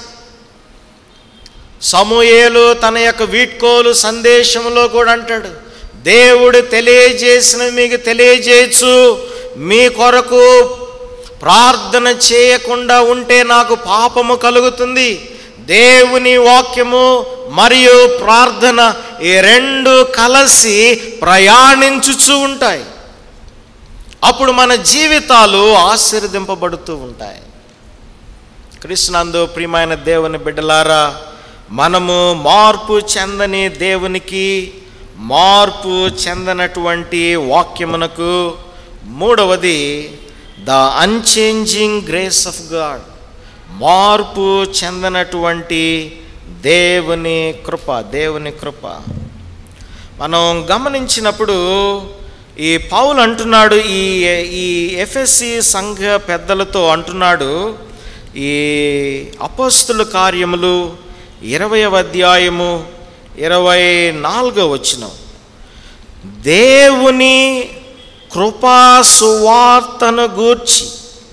సమూయేలు తన యొక్క వీడ్కోలు సందేశంలో కూడా అంటాడు దేవుడు తెలియజేసిన మీకు తెలియజేయచ్చు మీ కొరకు ప్రార్థన చేయకుండా ఉంటే నాకు పాపము కలుగుతుంది దేవుని వాక్యము మరియు ప్రార్థన ఈ రెండు కలిసి ప్రయాణించుచూ ఉంటాయి అప్పుడు మన జీవితాలు ఆశీర్వదింపబడుతూ ఉంటాయి కృష్ణందు ప్రియమైన దేవుని బిడ్డలారా మనము మార్పు చెందని దేవునికి మార్పు చెందనటువంటి వాక్యమునకు మూడవది the unchanging grace of God మార్పు చెందనటువంటి దేవుని కృప దేవుని కృప మనం గమనించినప్పుడు ఈ పౌలు అంటున్నాడు ఈ ఈ ఎఫ్ఎస్సి సంఘ పెద్దలతో అంటున్నాడు ఈ అపస్తుల కార్యములు ఇరవయవ అధ్యాయము ఇరవై నాలుగో వచనం దేవుని కృపా సువార్తను గూర్చి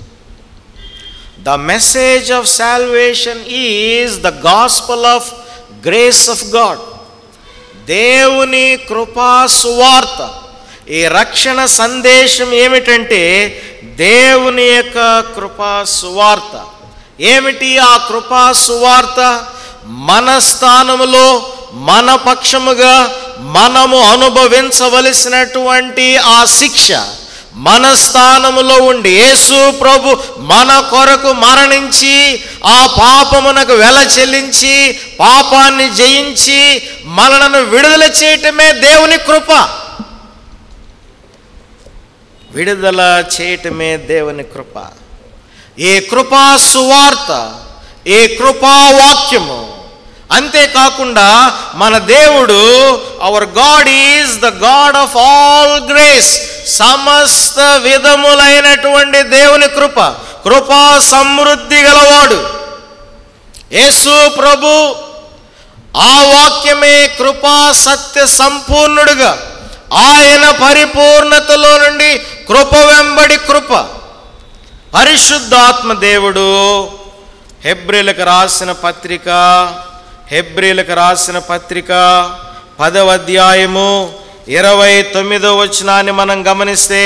the message of salvation is the gospel of grace of God దేవుని కృపా సువార్త ఈ రక్షణ సందేశం ఏమిటంటే దేవుని యొక్క కృపా సువార్త ఏమిటి ఆ కృపా సువార్త మన స్థానములో మన పక్షముగా మనము అనుభవించవలసినటువంటి ఆ శిక్ష మన స్థానములో ఉండి యేసు ప్రభు మన కొరకు మరణించి ఆ పాపమునకు వెల చెల్లించి పాపాన్ని జయించి మనలను విడుదల చేయటమే దేవుని కృప విడుదల చేయటమే దేవుని కృప ఏ కృపా సువార్త ఏ కృపా వాక్యము అంతేకాకుండా మన దేవుడు our God is the God of all grace సమస్త విధములైనటువంటి దేవుని కృప కృపా సమృద్ధి గలవాడు యేసు ప్రభు ఆ వాక్యమే కృపా సత్య సంపూర్ణుడుగా ఆయన పరిపూర్ణతలో నుండి కృప వెంబడి కృప పరిశుద్ధాత్మ దేవుడు హెబ్రిలకు రాసిన పత్రిక హెబ్రిలకు రాసిన పత్రిక పదవ అధ్యాయము ఇరవై తొమ్మిదో వచనాన్ని మనం గమనిస్తే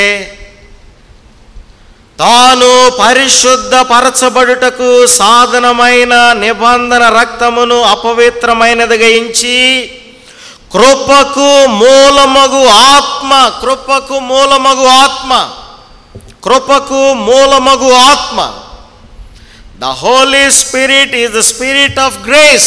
తాను పరిశుద్ధ పరచబడుటకు సాధనమైన నిబంధన రక్తమును అపవిత్రమైనదిగా ఎంచి కృపకు మూలమగు ఆత్మ కృపకు మూలమగు ఆత్మ కృపకు మూలమగు ఆత్మ the holy spirit is the spirit of grace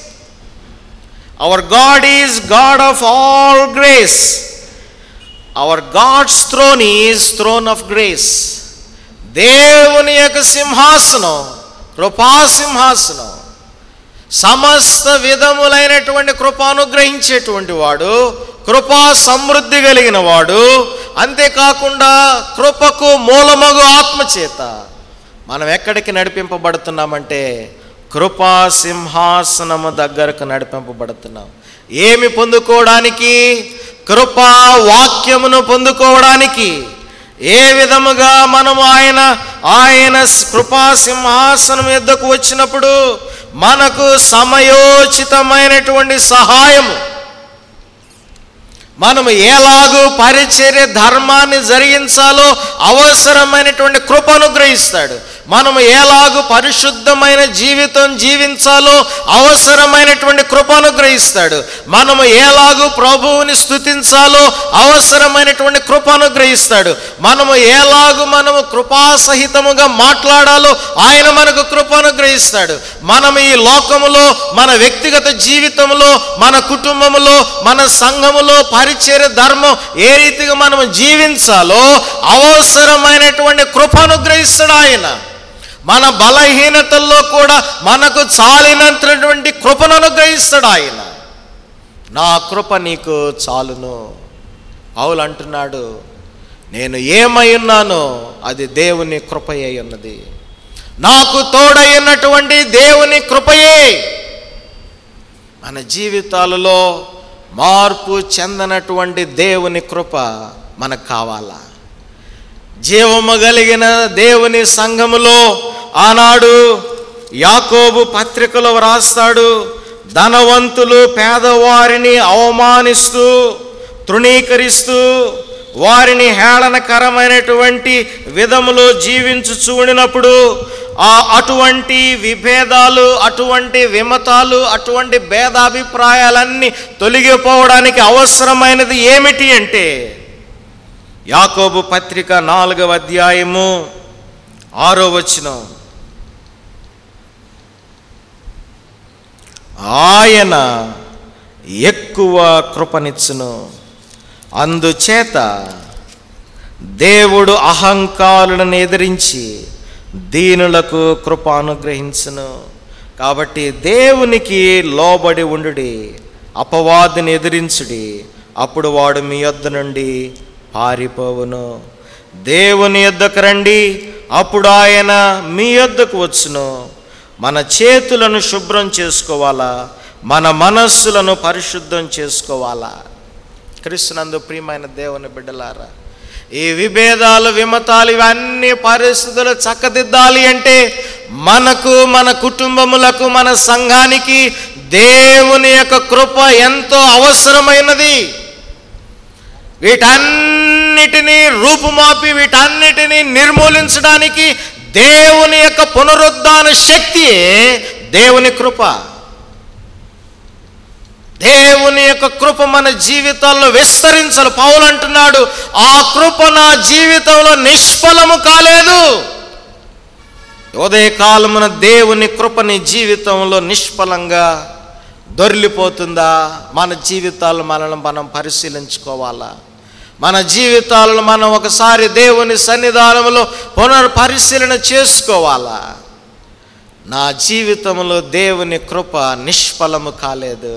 our God is God of all grace our God's throne is throne of grace దేవుని యొక్క సింహాసనం కృపా సింహాసనం సమస్త విధములైనటువంటి కృప అనుగ్రహించేటువంటి వాడు కృపా సమృద్ధి కలిగిన వాడు అంతేకాకుండా కృపకు మూలమగు ఆత్మచేత మనం ఎక్కడికి నడిపింపబడుతున్నామంటే కృపా సింహాసనము దగ్గరకు నడిపింపబడుతున్నాం ఏమి పొందుకోవడానికి కృపా వాక్యమును పొందుకోవడానికి ఏ విధముగా మనము ఆయన ఆయన కృపా సింహాసనం ఎద్దకు వచ్చినప్పుడు మనకు సమయోచితమైనటువంటి సహాయము మనము ఎలాగూ పరిచర్య ధర్మాన్ని జరిగించాలో అవసరమైనటువంటి కృప అనుగ్రహిస్తాడు మనము ఎలాగూ పరిశుద్ధమైన జీవితం జీవించాలో అవసరమైనటువంటి కృప అనుగ్రహిస్తాడు మనము ఎలాగూ ప్రభువుని స్థుతించాలో అవసరమైనటువంటి కృప అనుగ్రహిస్తాడు మనము ఎలాగూ మనము కృపాసహితముగా మాట్లాడాలో ఆయన మనకు కృప అనుగ్రహిస్తాడు మనం ఈ లోకములో మన వ్యక్తిగత జీవితంలో మన కుటుంబములో మన సంఘములో పరిచర్య ధర్మం ఏ రీతిగా మనం జీవించాలో అవసరమైనటువంటి కృప అనుగ్రహిస్తాడు ఆయన మన బలహీనతల్లో కూడా మనకు చాలినంతటువంటి కృపను అనుగ్రహిస్తాడు ఆయన నా కృప నీకు చాలును పౌలు అంటున్నాడు నేను ఏమై ఉన్నానో అది దేవుని కృపయే ఉన్నది నాకు తోడైనటువంటి దేవుని కృపయే మన జీవితాలలో మార్పు చెందనటువంటి దేవుని కృప మనకు కావాలా జీవము కలిగిన దేవుని సంఘములో ఆనాడు యాకోబు పత్రికలో వ్రాస్తాడు ధనవంతులు పేదవారిని అవమానిస్తూ తృణీకరిస్తూ వారిని హేళనకరమైనటువంటి విధములో జీవించు చూడినప్పుడు ఆ అటువంటి విభేదాలు అటువంటి విమతాలు అటువంటి భేదాభిప్రాయాలన్నీ తొలగిపోవడానికి అవసరమైనది ఏమిటి అంటే యాకోబు పత్రిక నాలుగవ అధ్యాయము ఆరో వచనం ఆయన ఎక్కువ కృపనిచ్చును అందుచేత దేవుడు అహంకారులను ఎదిరించి దీనులకు కృప అనుగ్రహించును కాబట్టి దేవునికి లోబడి ఉండుడి అపవాదిని ఎదిరించుడి అప్పుడు వాడు మీ యొద్ద నుండి పారిపోవును దేవుని యొద్దకు రండి అప్పుడు ఆయన మీ యొద్దకు వచ్చును మన చేతులను శుభ్రం చేసుకోవాలా మన మనస్సులను పరిశుద్ధం చేసుకోవాలా క్రీస్తునందు ప్రియమైన దేవుని బిడ్డలారా ఈ విభేదాలు విమతాలు ఇవన్నీ పరిస్థితులు చక్కదిద్దాలి అంటే మనకు మన కుటుంబములకు మన సంఘానికి దేవుని యొక్క కృప ఎంతో అవసరమైనది వీటన్నిటినీ రూపుమాపి వీటన్నిటినీ నిర్మూలించడానికి దేవుని యొక్క పునరుద్ధాన శక్తియే దేవుని కృప దేవుని యొక్క కృప మన జీవితాల్లో విస్తరించాలి పౌలు అంటున్నాడు ఆ కృప నా జీవితంలో నిష్ఫలము కాలేదు ఉదయకాలమున దేవుని కృప నీ జీవితంలో నిష్ఫలంగా దొర్లిపోతుందా మన జీవితాలు మనల్ని మనం పరిశీలించుకోవాలా మన జీవితాలను మనం ఒకసారి దేవుని సన్నిధానంలో పునర్పరిశీలన చేసుకోవాలా నా జీవితంలో దేవుని కృప నిష్ఫలము కాలేదు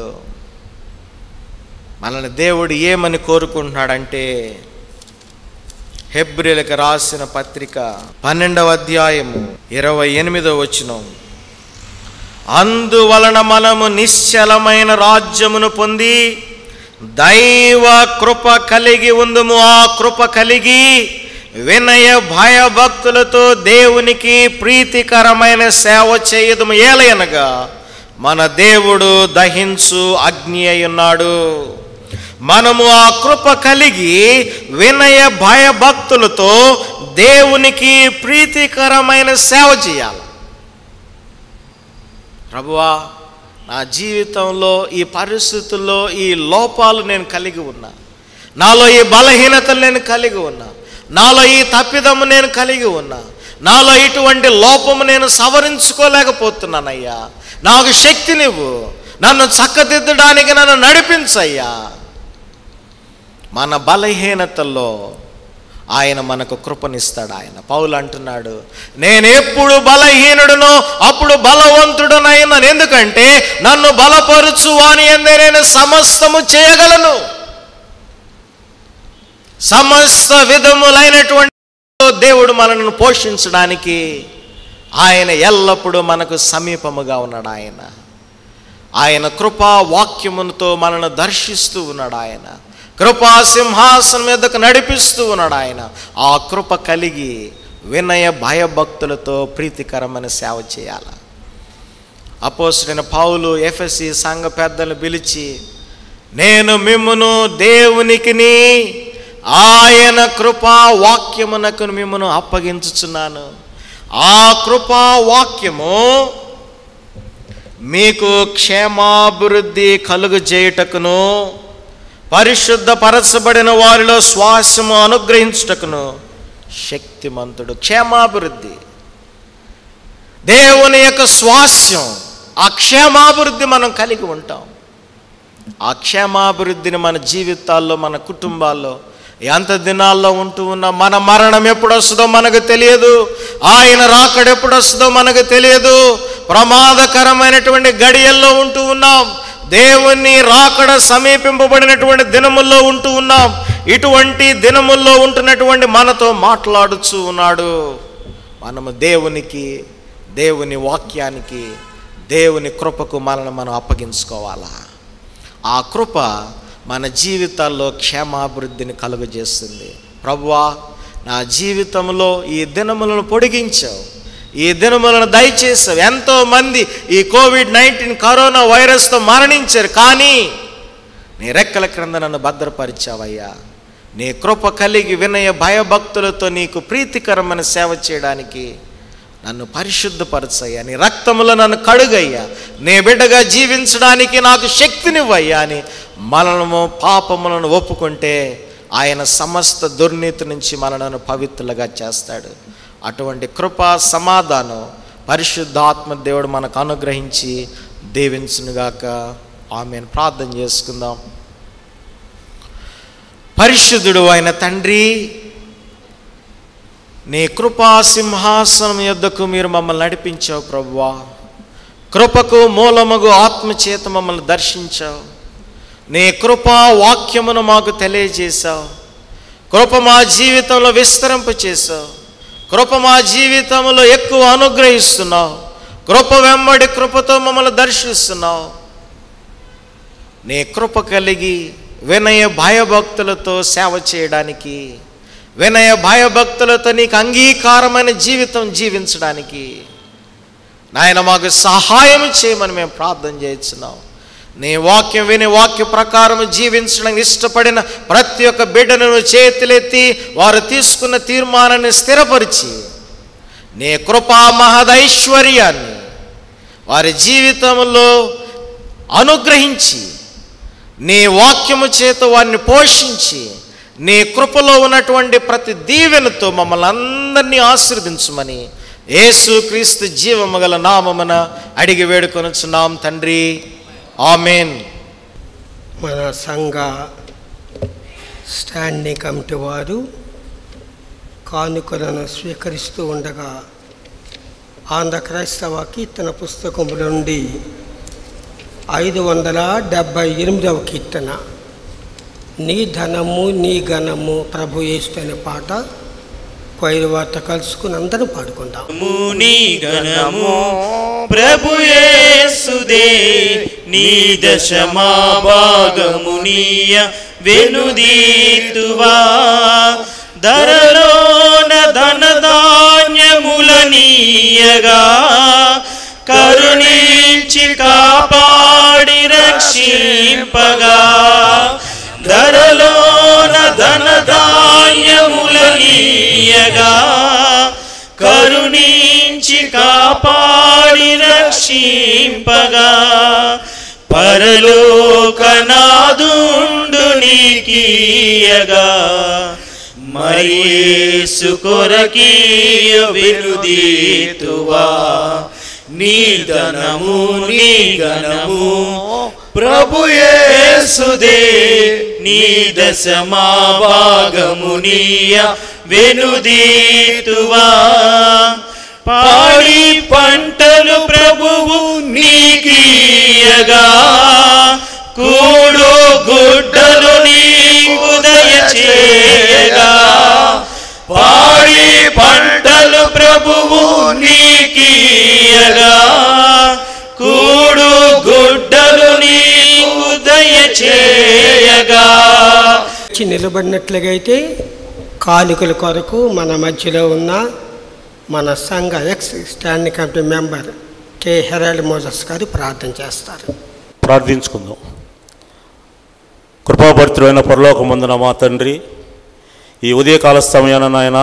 మనల్ని దేవుడు ఏమని కోరుకుంటున్నాడంటే హెబ్రిలకు రాసిన పత్రిక పన్నెండవ అధ్యాయము ఇరవై ఎనిమిదవ వచనం అందువలన మనము నిశ్చలమైన రాజ్యమును పొంది దైవ కృప కలిగి ఉందుము ఆ కృప కలిగి వినయ భయభక్తులతో దేవునికి ప్రీతికరమైన సేవ చేయదు ఏలయనగా మన దేవుడు దహించు అగ్ని అయి ఉన్నాడు మనము ఆ కృప కలిగి వినయ భయభక్తులతో దేవునికి ప్రీతికరమైన సేవ చేయాలి ప్రభువా నా జీవితంలో ఈ పరిస్థితుల్లో ఈ లోపాలు నేను కలిగి ఉన్నా నాలో ఈ బలహీనతలు నేను కలిగి ఉన్నా నాలో ఈ తప్పిదము నేను కలిగి ఉన్నా నాలో ఇటువంటి లోపము నేను సవరించుకోలేకపోతున్నానయ్యా నాకు శక్తినివ్వు నన్ను చక్కదిద్దడానికి నన్ను నడిపించయ్యా మన బలహీనతల్లో ఆయన మనకు కృపనిస్తాడు ఆయన పౌలు అంటున్నాడు నేను ఎప్పుడు బలహీనుడునో అప్పుడు బలవంతుడునైనాను ఎందుకంటే నన్ను బలపరుచు అని ఎందే నేను సమస్తము చేయగలను సమస్త విధములైనటువంటి దేవుడు మనల్ని పోషించడానికి ఆయన ఎల్లప్పుడూ మనకు సమీపముగా ఉన్నాడు ఆయన ఆయన కృపా వాక్యములతో మనల్ని దర్శిస్తూ ఉన్నాడు ఆయన కృపా సింహాసనం మీదకు నడిపిస్తూ ఉన్నాడు ఆయన ఆ కృప కలిగి వినయ భయభక్తులతో ప్రీతికరమైన సేవ చేయాలి అపోసరైన పౌలు ఎఫ్ఎస్సి సంఘ పెద్దలు పిలిచి నేను మిమ్మును దేవునికిని ఆయన కృపా వాక్యమునకు మిమ్మను అప్పగించుచున్నాను ఆ కృపా వాక్యము మీకు క్షేమాభివృద్ధి కలుగు చేయుటకును పరిశుద్ధపరచబడిన వారిలో శ్వాసము అనుగ్రహించుటకును శక్తిమంతుడు క్షేమాభివృద్ధి దేవుని యొక్క స్వాస్యం ఆ క్షేమాభివృద్ధి మనం కలిగి ఉంటాం ఆ క్షేమాభివృద్ధిని మన జీవితాల్లో మన కుటుంబాల్లో ఎంత దినాల్లో ఉంటూ ఉన్నా మన మరణం ఎప్పుడు వస్తుందో మనకు తెలియదు ఆయన రాకడ ఎప్పుడు వస్తుందో మనకు తెలియదు ప్రమాదకరమైనటువంటి గడియల్లో ఉంటూ ఉన్నాం దేవుని రాకడ సమీపింపబడినటువంటి దినముల్లో ఉంటూ ఉన్నాం ఇటువంటి దినముల్లో ఉంటున్నటువంటి మనతో మాట్లాడుచూ ఉన్నాడు మనము దేవునికి దేవుని వాక్యానికి దేవుని కృపకు మనల్ని మనం అప్పగించుకోవాలా ఆ కృప మన జీవితాల్లో క్షేమాభివృద్ధిని కలుగజేస్తుంది ప్రభువా నా జీవితంలో ఈ దినములను పొడిగించావు ఈ దినములను దయచేసావు ఎంతో మంది ఈ కోవిడ్ నైన్టీన్ కరోనా వైరస్తో మరణించారు కానీ నీ రెక్కల క్రింద నన్ను భద్రపరిచావయ్యా నీ కృప కలిగి వినయ భయభక్తులతో నీకు ప్రీతికరమైన సేవ చేయడానికి నన్ను పరిశుద్ధపరచయ్యా నీ రక్తములో నన్ను కడుగయ్యా నీ బిడ్డగా జీవించడానికి నాకు శక్తినివ్వయ్యా అని మనము పాపములను ఒప్పుకుంటే ఆయన సమస్త దుర్నీతి నుంచి మనలను పవిత్రులుగా చేస్తాడు అటువంటి కృప సమాధానం పరిశుద్ధాత్మ దేవుడు మనకు అనుగ్రహించి దీవించునుగాక ఆమెను ప్రార్థన చేసుకుందాం పరిశుద్ధుడు అయిన తండ్రి నీ కృపా సింహాసనం యొద్దకు మీరు మమ్మల్ని నడిపించావు ప్రభువా కృపకు మూలమగు ఆత్మచేత మమ్మల్ని దర్శించావు నీ కృపా వాక్యమును మాకు తెలియజేశావు కృప మా జీవితంలో విస్తరింప చేశావు కృప మా జీవితంలో ఎక్కువ అనుగ్రహిస్తున్నావు కృప వెంబడి కృపతో మమ్మల్ని దర్శిస్తున్నావు నీ కృప కలిగి వినయ భయభక్తులతో సేవ చేయడానికి వినయ భయభక్తులతో నీకు అంగీకారమైన జీవితం జీవించడానికి నాయన మాకు సహాయం చేయమని మేము ప్రార్థన చేస్తున్నాం నీ వాక్యం విని వాక్య ప్రకారం జీవించడానికి ఇష్టపడిన ప్రతి ఒక్క బిడ్డను నువ్వు చేతులెత్తి వారు తీసుకున్న తీర్మానాన్ని స్థిరపరిచి నీ కృపా మహదైశ్వర్యాన్ని వారి జీవితంలో అనుగ్రహించి నీ వాక్యము చేత వారిని పోషించి నీ కృపలో ఉన్నటువంటి ప్రతి దీవెనతో మమ్మల్ని అందరినీ ఆశీర్వదించమని యేసు క్రీస్తు జీవము గల నామమున అడిగి వేడుకొనుచున్నాం తండ్రి ఆమెన్ మన సంఘ స్టాండింగ్ కమిటీ వారు కానుకలను స్వీకరిస్తూ ఉండగా ఆంధ్ర క్రైస్తవ కీర్తన పుస్తకం నుండి ఐదు వందల డెబ్భై ఎనిమిదవ కీర్తన నీ ధనము నీ ఘనము ప్రభు యేసు అనే పాట కొయిరు వార్త కలుసుకుని అందరూ పాడుకుందాం ముని గణము ప్రభుయేసుదే నీ దశమా భాగమునీయ వెనుదీతువా ధరలో ధనధాన్యములనీయగా కరుణించి కాపాడి రక్షింపగా ధరలోన ధనధాన్యములనీయగా కరుణించి కాపాడి రక్షింపగా పరలోకనాదుండు నీకీయగా మరియేసు కొరకీయ వినుదీతువా నీ ధనము నీ గణము ప్రభు యేసుదే నీ దశమా భాగమునీయ వెనుదీతువా పాడి పంటలు ప్రభువు నీకీయగా కూడు గుడ్డలు నీకు దయచేయగా పాడి పంటలు ప్రభువు నీకీయగా కూడు గుడ్డలు నీకు దయచేయగా వచ్చి నిలబడినట్లుగా అయితే కానుకల కొరకు మన మధ్యలో ఉన్న మన సంఘ ex standing committee member K Harold Moses గారు ప్రార్థన చేస్తారు ప్రార్థించుకుందాం కృపాభర్తుడైన పరలోకమందున మా తండ్రి ఈ ఉదయకాల సమయాన నాయన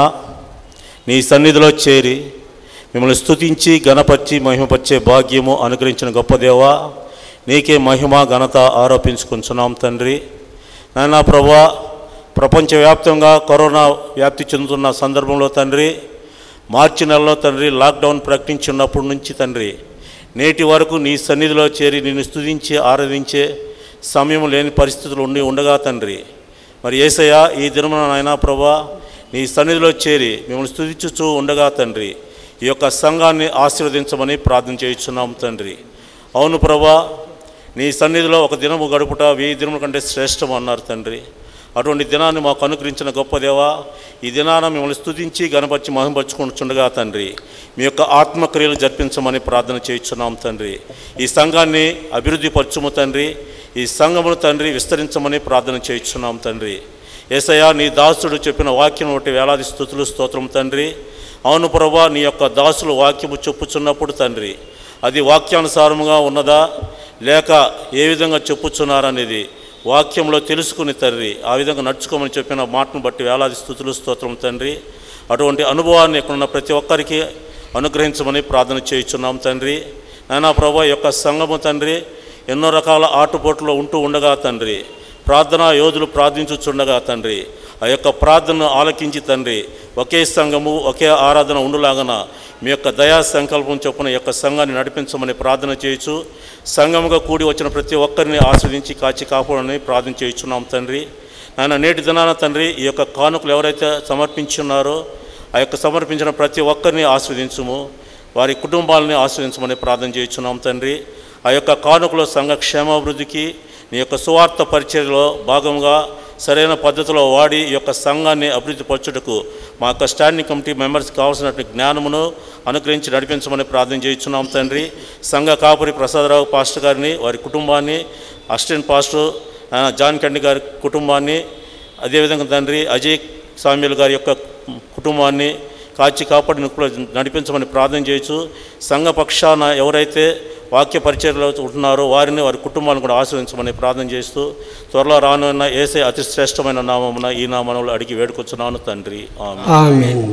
నీ సన్నిధిలో చేరి మిమ్మల్ని స్తుతించి గణపరిచి మహిమపరిచే భాగ్యము అనుగ్రహించిన గొప్ప దేవా నీకే మహిమ ఘనత ఆరోపించుకుంటున్నాం తండ్రి నాయన ప్రభా ప్రపంచవ్యాప్తంగా కరోనా వ్యాప్తి చెందుతున్న సందర్భంలో తండ్రి మార్చి నెలలో తండ్రి లాక్డౌన్ ప్రకటించున్నప్పటి నుంచి తండ్రి నేటి వరకు నీ సన్నిధిలో చేరి నిన్ను స్తుతించి ఆరాధించే సమయం లేని పరిస్థితులు ఉండి ఉండగా తండ్రి మరి ఏసయ్య ఈ దినమున నాయనా ప్రభా నీ సన్నిధిలో చేరి మిమ్మల్ని స్తుతించుచూ ఉండగా తండ్రి ఈ యొక్క సంఘాన్ని ఆశీర్వదించమని ప్రార్థన చేయించున్నాం తండ్రి అవును ప్రభా నీ సన్నిధిలో ఒక దినము గడుపుట వెయ్యి దినముల కంటే శ్రేష్టం అన్నారు తండ్రి అటువంటి దినాన్ని మాకు అనుగ్రహించిన గొప్ప దేవా ఈ దినాన మిమ్మల్ని స్తుతించి గణపరిచి మహింపరచుకుంటుండగా తండ్రి మీ యొక్క ఆత్మక్రియలు జరిపించమని ప్రార్థన చేయించున్నాం తండ్రి ఈ సంఘాన్ని అభివృద్ధి పరచుము తండ్రి ఈ సంఘమును తండ్రి విస్తరించమని ప్రార్థన చేయించున్నాం తండ్రి ఏసయ్య నీ దాసుడు చెప్పిన వాక్యం ఒకటి వేలాది స్థుతులు స్తోత్రం తండ్రి అవును ప్రభా నీ యొక్క దాసులు వాక్యము చెప్పుచున్నప్పుడు తండ్రి అది వాక్యానుసారముగా ఉన్నదా లేక ఏ విధంగా చెప్పుచున్నారనేది వాక్యంలో తెలుసుకుని తండ్రి ఆ విధంగా నడుచుకోమని చెప్పిన మాటను బట్టి వేలాది స్థుతులు స్తోత్రం తండ్రి అటువంటి అనుభవాన్ని ఇక్కడున్న ప్రతి ఒక్కరికి అనుగ్రహించమని ప్రార్థన చేయించున్నాం తండ్రి నాయనా ప్రభా యొక్క సంఘము తండ్రి ఎన్నో రకాల ఆటుపోట్లు ఉంటూ ఉండగా తండ్రి ప్రార్థనా యోధులు ప్రార్థించుచుండగా తండ్రి ఆ యొక్క ప్రార్థనను ఆలకించి తండ్రి ఒకే సంఘము ఒకే ఆరాధన ఉండులాగన మీ యొక్క దయా సంకల్పం చొప్పున ఈ యొక్క సంఘాన్ని నడిపించమని ప్రార్థన చేయొచ్చు సంఘముగా కూడి వచ్చిన ప్రతి ఒక్కరిని ఆస్వాదించి కాచి కాపాడని ప్రార్థన చేయించున్నాం తండ్రి ఆయన నేటి దినాన తండ్రి ఈ యొక్క కానుకలు ఎవరైతే సమర్పించున్నారో ఆ యొక్క సమర్పించిన ప్రతి ఒక్కరిని ఆస్వాదించుము వారి కుటుంబాలని ఆస్వాదించమని ప్రార్థన చేయించున్నాం తండ్రి ఆ యొక్క కానుకలో సంఘ క్షేమాభివృద్ధికి నీ యొక్క సువార్త పరిచర్యలో భాగంగా సరైన పద్ధతిలో వాడి ఈ యొక్క సంఘాన్ని అభివృద్ధి పరచుటకు మా యొక్క స్టాండింగ్ కమిటీ మెంబర్స్కి కావాల్సినటువంటి జ్ఞానమును అనుగ్రహించి నడిపించమని ప్రార్థన చేయించున్నాం తండ్రి సంఘ కాపురి ప్రసాదరావు పాస్టర్ గారిని వారి కుటుంబాన్ని అసిస్టెంట్ పాస్టర్ ఆ, జాన్ కండి గారి కుటుంబాన్ని అదేవిధంగా తండ్రి అజయ్ సామ్యుల్ గారి యొక్క కుటుంబాన్ని కాచి కాపాడి నిప్పులో నడిపించమని ప్రార్థన చేయొచ్చు సంఘ పక్షాన ఎవరైతే వాక్య పరిచయలో ఉంటున్నారో వారిని వారి కుటుంబాలను కూడా ఆశ్రయించమని ప్రార్థన చేస్తూ త్వరలో రానున్న ఏసే అతి శ్రేష్టమైన నామమున ఈ నామములు అడిగి వేడుకొచ్చున్నాను తండ్రి ఆమె ఆమెన్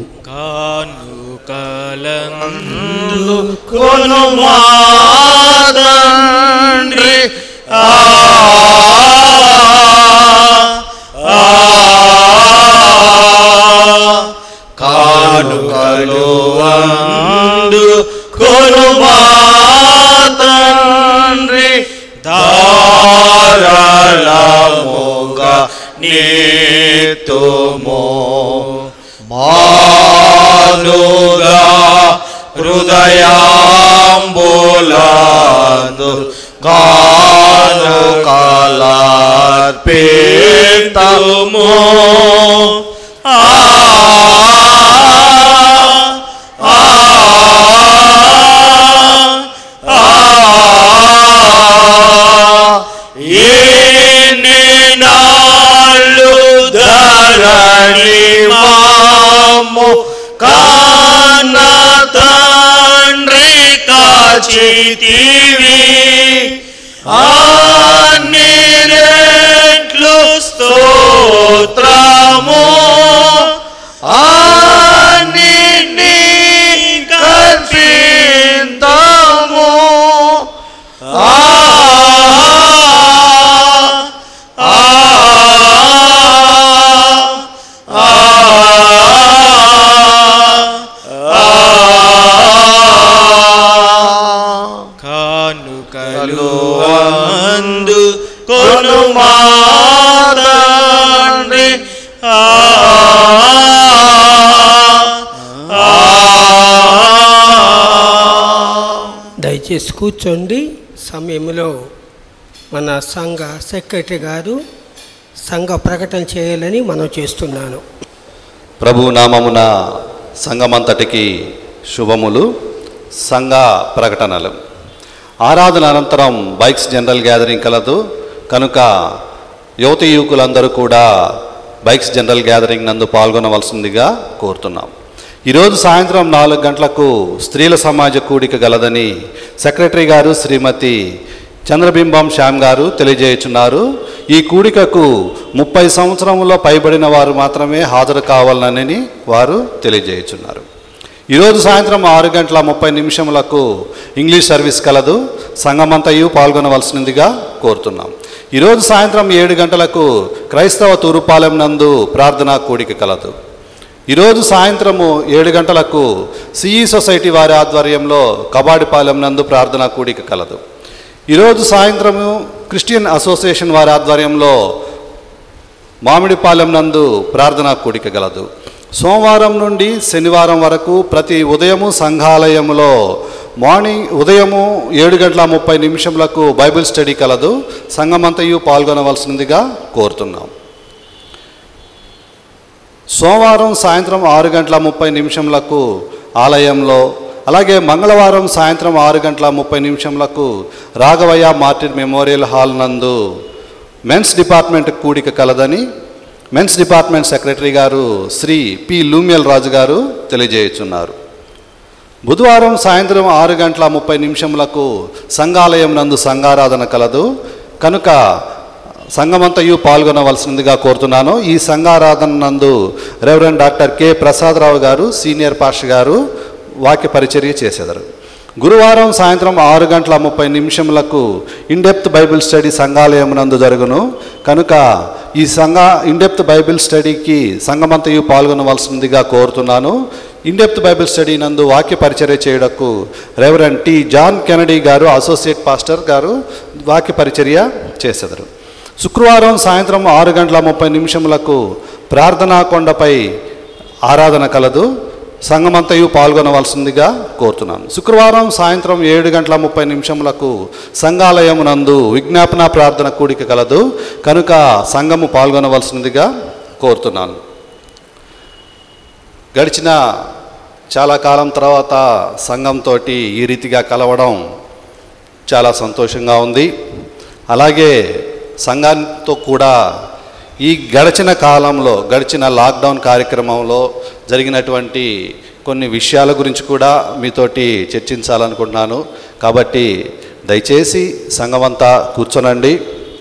కానుకలందు కొను తండ్రి ఆ ఆ కానుకలు అందు కొను తండ్రి ధారాళముగా నీతుమో మానుగా హృదయాంబులందు కానుకలార్పితము ఆ ఆ ఆ ఎన్ని నాళ్ళు ధరణి మాము కా కాచితివి అన్ని రెట్లు స్తోత్రము అన్నిటినీ కల్పింతము ఆ ఆ కానుకలు అందు కొను మాదండి ఆ దయచేసి కూర్చోండి సమయంలో మన సంఘ సెక్రటరీ గారు సంఘ ప్రకటన చేయాలని మనం చేస్తున్నాను ప్రభు నామమున సంఘమంతటికి శుభములు సంఘ ప్రకటనలు ఆరాధన అనంతరం బైక్స్ జనరల్ గ్యాదరింగ్ కలదు కనుక యువతి యువకులందరూ కూడా బైక్స్ జనరల్ గ్యాదరింగ్ నందు పాల్గొనవలసిందిగా కోరుతున్నాం ఈరోజు సాయంత్రం నాలుగు గంటలకు స్త్రీల సమాజ కూడిక గలదని సెక్రటరీ గారు శ్రీమతి చంద్రబింబం శ్యామ్ గారు తెలియజేయుచున్నారు ఈ కూడికకు ముప్పై సంవత్సరంలో పైబడిన వారు మాత్రమే హాజరు కావాలని వారు తెలియజేయుచున్నారు ఈరోజు సాయంత్రం ఆరు గంటల ముప్పై నిమిషములకు ఇంగ్లీష్ సర్వీస్ కలదు సంఘమంతయు పాల్గొనవలసినదిగా కోరుతున్నాం ఈరోజు సాయంత్రం ఏడు గంటలకు క్రైస్తవ తూరుపాలెం నందు ప్రార్థనా కూడిక కలదు ఈరోజు సాయంత్రము ఏడు గంటలకు సిఈ సొసైటీ వారి ఆధ్వర్యంలో కబాడిపాలెం నందు ప్రార్థనా కూడిక కలదు ఈరోజు సాయంత్రము క్రిస్టియన్ అసోసియేషన్ వారి ఆధ్వర్యంలో మామిడిపాలెం నందు ప్రార్థనా కూడిక గలదు సోమవారం నుండి శనివారం వరకు ప్రతి ఉదయము సంఘాలయములో మార్నింగ్ ఉదయము ఏడు గంటల ముప్పై నిమిషములకు బైబిల్ స్టడీ కలదు సంఘమంతయు పాల్గొనవలసిందిగా కోరుతున్నాం సోమవారం సాయంత్రం ఆరు గంటల ముప్పై నిమిషములకు ఆలయంలో అలాగే మంగళవారం సాయంత్రం ఆరు గంటల ముప్పై నిమిషములకు రాఘవయ్య మార్టిన్ మెమోరియల్ హాల్ నందు మెన్స్ డిపార్ట్మెంట్ కూడిక కలదని మెన్స్ డిపార్ట్మెంట్ సెక్రటరీ గారు శ్రీ పి లూమియల్ రాజు గారు తెలియజేయుచున్నారు బుధవారం సాయంత్రం ఆరు గంటల ముప్పై నిమిషములకు సంఘాలయం నందు సంఘారాధన కలదు కనుక సంఘమంతయు పాల్గొనవలసిందిగా కోరుతున్నాను ఈ సంఘారాధన నందు రెవరెండ్ డాక్టర్ కె ప్రసాదరావు గారు సీనియర్ పాస్టర్ గారు వాక్య పరిచర్య చేసేదారు గురువారం సాయంత్రం ఆరు గంటల ముప్పై నిమిషములకు ఇన్డెప్త్ బైబిల్ స్టడీ సంఘాలయం నందు జరుగును కనుక ఈ సంఘ ఇన్డెప్త్ బైబిల్ స్టడీకి సంఘమంతయు పాల్గొనవలసిందిగా కోరుతున్నాను ఇన్డెప్త్ బైబిల్ స్టడీ నందు వాక్య పరిచర్య చేయుటకు రెవరెండ్ టి జాన్ కెనడీ గారు అసోసియేట్ పాస్టర్ గారు వాక్య పరిచర్య చేసేదారు శుక్రవారం సాయంత్రం ఆరు గంటల ముప్పై నిమిషములకు ప్రార్థనా కొండపై ఆరాధన కలదు సంఘమంతయు పాల్గొనవలసిందిగా కోరుతున్నాను శుక్రవారం సాయంత్రం ఏడు గంటల ముప్పై నిమిషములకు సంఘాలయం నందు విజ్ఞాపన ప్రార్థన కూడిక కలదు కనుక సంఘము పాల్గొనవలసిందిగా కోరుతున్నాను గడిచిన చాలా కాలం తర్వాత సంఘంతో ఈ రీతిగా కలవడం చాలా సంతోషంగా ఉంది అలాగే సంఘంతో కూడా ఈ గడిచిన కాలంలో గడిచిన లాక్డౌన్ కార్యక్రమంలో జరిగినటువంటి కొన్ని విషయాల గురించి కూడా మీతోటి చర్చించాలనుకుంటున్నాను కాబట్టి దయచేసి సంఘమంతా కూర్చోనండి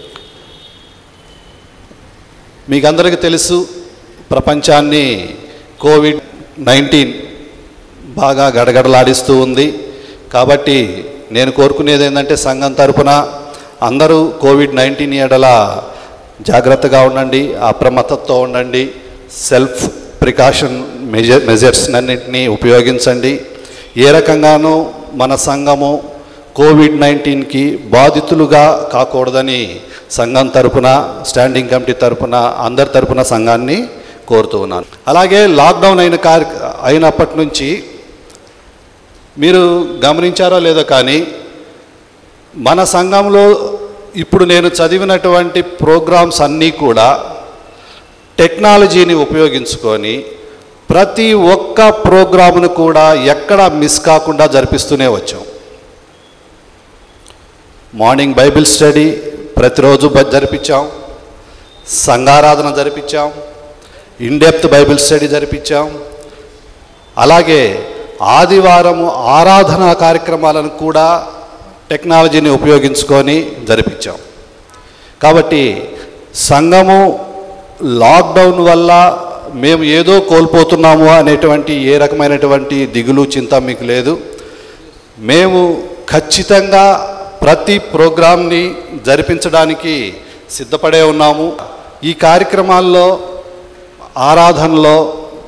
మీకందరికీ తెలుసు ప్రపంచాన్ని కోవిడ్ నైన్టీన్ బాగా గడగడలాడిస్తూ ఉంది కాబట్టి నేను కోరుకునేది ఏంటంటే సంఘం తరపున అందరూ కోవిడ్ నైన్టీన్ ఎడల జాగ్రత్తగా ఉండండి అప్రమత్తతో ఉండండి సెల్ఫ్ ప్రికాషన్ మెజర్ మెజర్స్ అన్నింటినీ ఉపయోగించండి ఏ రకంగానూ మన సంఘము కోవిడ్ నైన్టీన్కి బాధితులుగా కాకూడదని సంఘం తరపున స్టాండింగ్ కమిటీ తరపున అందరి తరపున సంఘాన్ని కోరుతూ ఉన్నాను అలాగే లాక్డౌన్ అయిన కార్య అయినప్పటి నుంచి మీరు గమనించారో లేదో కానీ మన సంఘంలో ఇప్పుడు నేను చదివినటువంటి ప్రోగ్రామ్స్ అన్నీ కూడా టెక్నాలజీని ఉపయోగించుకొని ప్రతి ఒక్క ప్రోగ్రామును కూడా ఎక్కడ మిస్ కాకుండా జరిపిస్తూనే వచ్చాం మార్నింగ్ బైబిల్ స్టడీ ప్రతిరోజు బ- జరిపించాం సంఘారాధన జరిపించాం ఇన్డెప్త్ బైబిల్ స్టడీ జరిపించాం అలాగే ఆదివారము ఆరాధనా కార్యక్రమాలను కూడా టెక్నాలజీని ఉపయోగించుకొని జరిపించాం కాబట్టి సంఘము లాక్డౌన్ వల్ల మేము ఏదో కోల్పోతున్నాము అనేటువంటి ఏ రకమైనటువంటి దిగులు చింత మీకు లేదు మేము ఖచ్చితంగా ప్రతి ప్రోగ్రాంని జరిపించడానికి సిద్ధపడే ఉన్నాము ఈ కార్యక్రమాల్లో ఆరాధనలో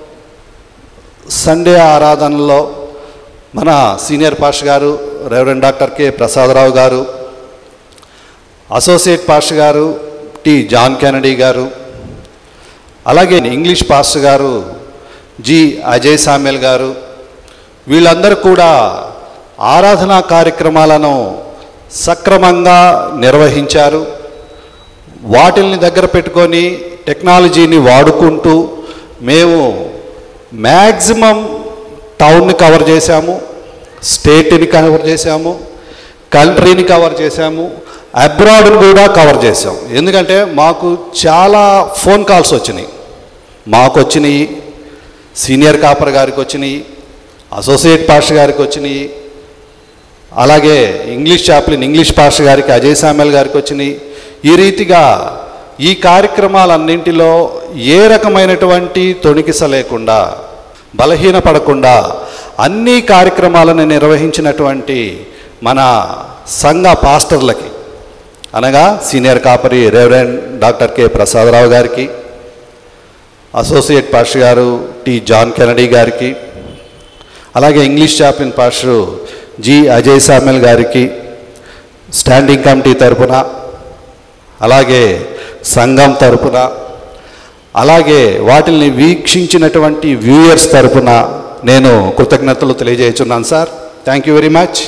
సండే ఆరాధనలో మన సీనియర్ పాష గారు రెవరెండ్ డాక్టర్ కె ప్రసాదరావు గారు అసోసియేట్ పాష గారు టి జాన్ కెనడీ గారు అలాగే ఇంగ్లీష్ పాస్టర్ గారు జి అజయ్ సామ్యల్ గారు వీళ్ళందరూ కూడా ఆరాధనా కార్యక్రమాలను సక్రమంగా నిర్వహించారు వాటిల్ని దగ్గర పెట్టుకొని టెక్నాలజీని వాడుకుంటూ మేము మ్యాక్సిమం టౌన్ని కవర్ చేశాము స్టేట్ని కవర్ చేశాము కంట్రీని కవర్ చేశాము అబ్రాడ్ని కూడా కవర్ చేసాం ఎందుకంటే మాకు చాలా ఫోన్ కాల్స్ వచ్చినాయి మాకు వచ్చినాయి సీనియర్ కాపర్ గారికి వచ్చినాయి అసోసియేట్ పాస్టర్ గారికి వచ్చినాయి అలాగే ఇంగ్లీష్ చాప్లిన్ ఇంగ్లీష్ పాస్టర్ గారికి అజయ్ సామెల్ గారికి వచ్చినాయి ఈ రీతిగా ఈ కార్యక్రమాలన్నింటిలో ఏ రకమైనటువంటి తొణికిస లేకుండా బలహీనపడకుండా అన్ని కార్యక్రమాలను నిర్వహించినటువంటి మన సంఘ పాస్టర్లకి అనగా సీనియర్ కాపరి రెవరెండ్ డాక్టర్ కె ప్రసాదరావు గారికి అసోసియేట్ పాస్టర్ గారు టి జాన్ కెనడీ గారికి అలాగే English chaplain pastor G Ajay Samuel గారికి స్టాండింగ్ కమిటీ తరపున అలాగే సంఘం తరపున అలాగే వాటిని వీక్షించినటువంటి వ్యూయర్స్ తరపున నేను కృతజ్ఞతలు తెలియజేస్తున్నాను sir thank you very much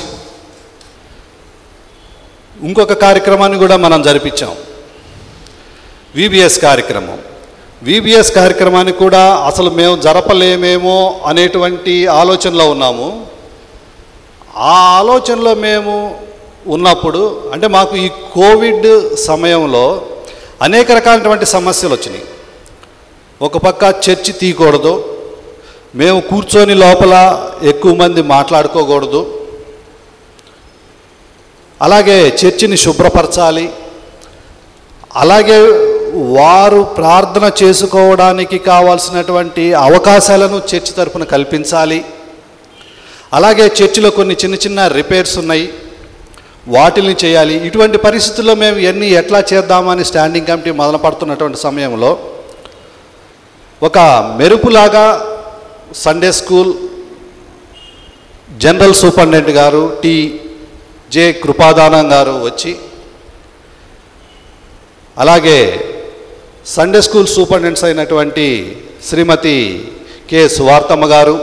ఇంకొక కార్యక్రమాన్ని కూడా మనం జరిపించాం విబిఎస్ కార్యక్రమం విబిఎస్ కార్యక్రమాన్ని కూడా అసలు మేము జరపలేమేమో అనేటువంటి ఆలోచనలో ఉన్నాము ఆ ఆలోచనలో మేము ఉన్నప్పుడు అంటే మాకు ఈ కోవిడ్ సమయంలో అనేక రకాలైనటువంటి సమస్యలు వచ్చినాయి ఒక పక్క చర్చి తీయకూడదు మేము కూర్చొని లోపల ఎక్కువ మంది మాట్లాడుకోకూడదు అలాగే చర్చిని శుభ్రపరచాలి అలాగే వారు ప్రార్థన చేసుకోవడానికి కావాల్సినటువంటి అవకాశాలను చర్చి తరపున కల్పించాలి అలాగే చర్చిలో కొన్ని చిన్న చిన్న రిపేర్స్ ఉన్నాయి వాటిని చేయాలి ఇటువంటి పరిస్థితుల్లో మేము ఎన్ని ఎట్లా చేద్దామని స్టాండింగ్ కమిటీ మొదలు పడుతున్నటువంటి సమయంలో ఒక మెరుపులాగా సండే స్కూల్ జనరల్ సూపరింటెండెంట్ గారు టి జె కృపాదానం గారు వచ్చి అలాగే సండే స్కూల్ సూపరింటెండెంట్స్ అయినటువంటి శ్రీమతి కె సువార్తమ్మ గారు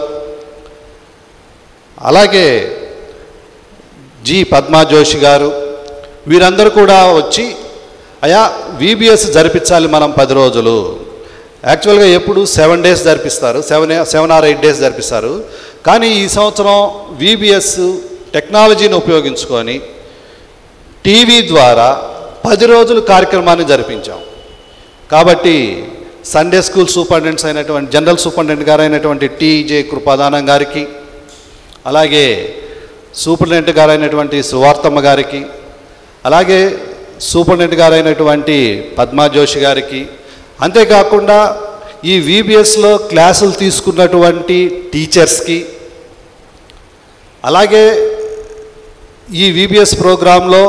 అలాగే జి పద్మా జోషి గారు వీరందరూ కూడా వచ్చి అయా విబిఎస్ జరిపించాలి మనం పది రోజులు యాక్చువల్గా ఎప్పుడు సెవెన్ డేస్ జరిపిస్తారు seven seven or eight days జరిపిస్తారు కానీ ఈ సంవత్సరం విబిఎస్ టెక్నాలజీని ఉపయోగించుకొని టీవీ ద్వారా పది రోజులు కార్యక్రమాన్ని జరిపించాం కాబట్టి సండే స్కూల్ సూపరింటెండెంట్స్ అయినటువంటి జనరల్ సూపరింటెండెంట్ గారు అయినటువంటి టీజే కృపాదానం గారికి అలాగే సూపరింటెండెంట్ గారు అయినటువంటి సువార్తమ్మ గారికి అలాగే సూపరింటెండెంట్ గారు అయినటువంటి పద్మా జోషి గారికి అంతేకాకుండా ఈ విబిఎస్లో క్లాసులు తీసుకున్నటువంటి టీచర్స్కి అలాగే ఈ విబిఎస్ ప్రోగ్రాంలో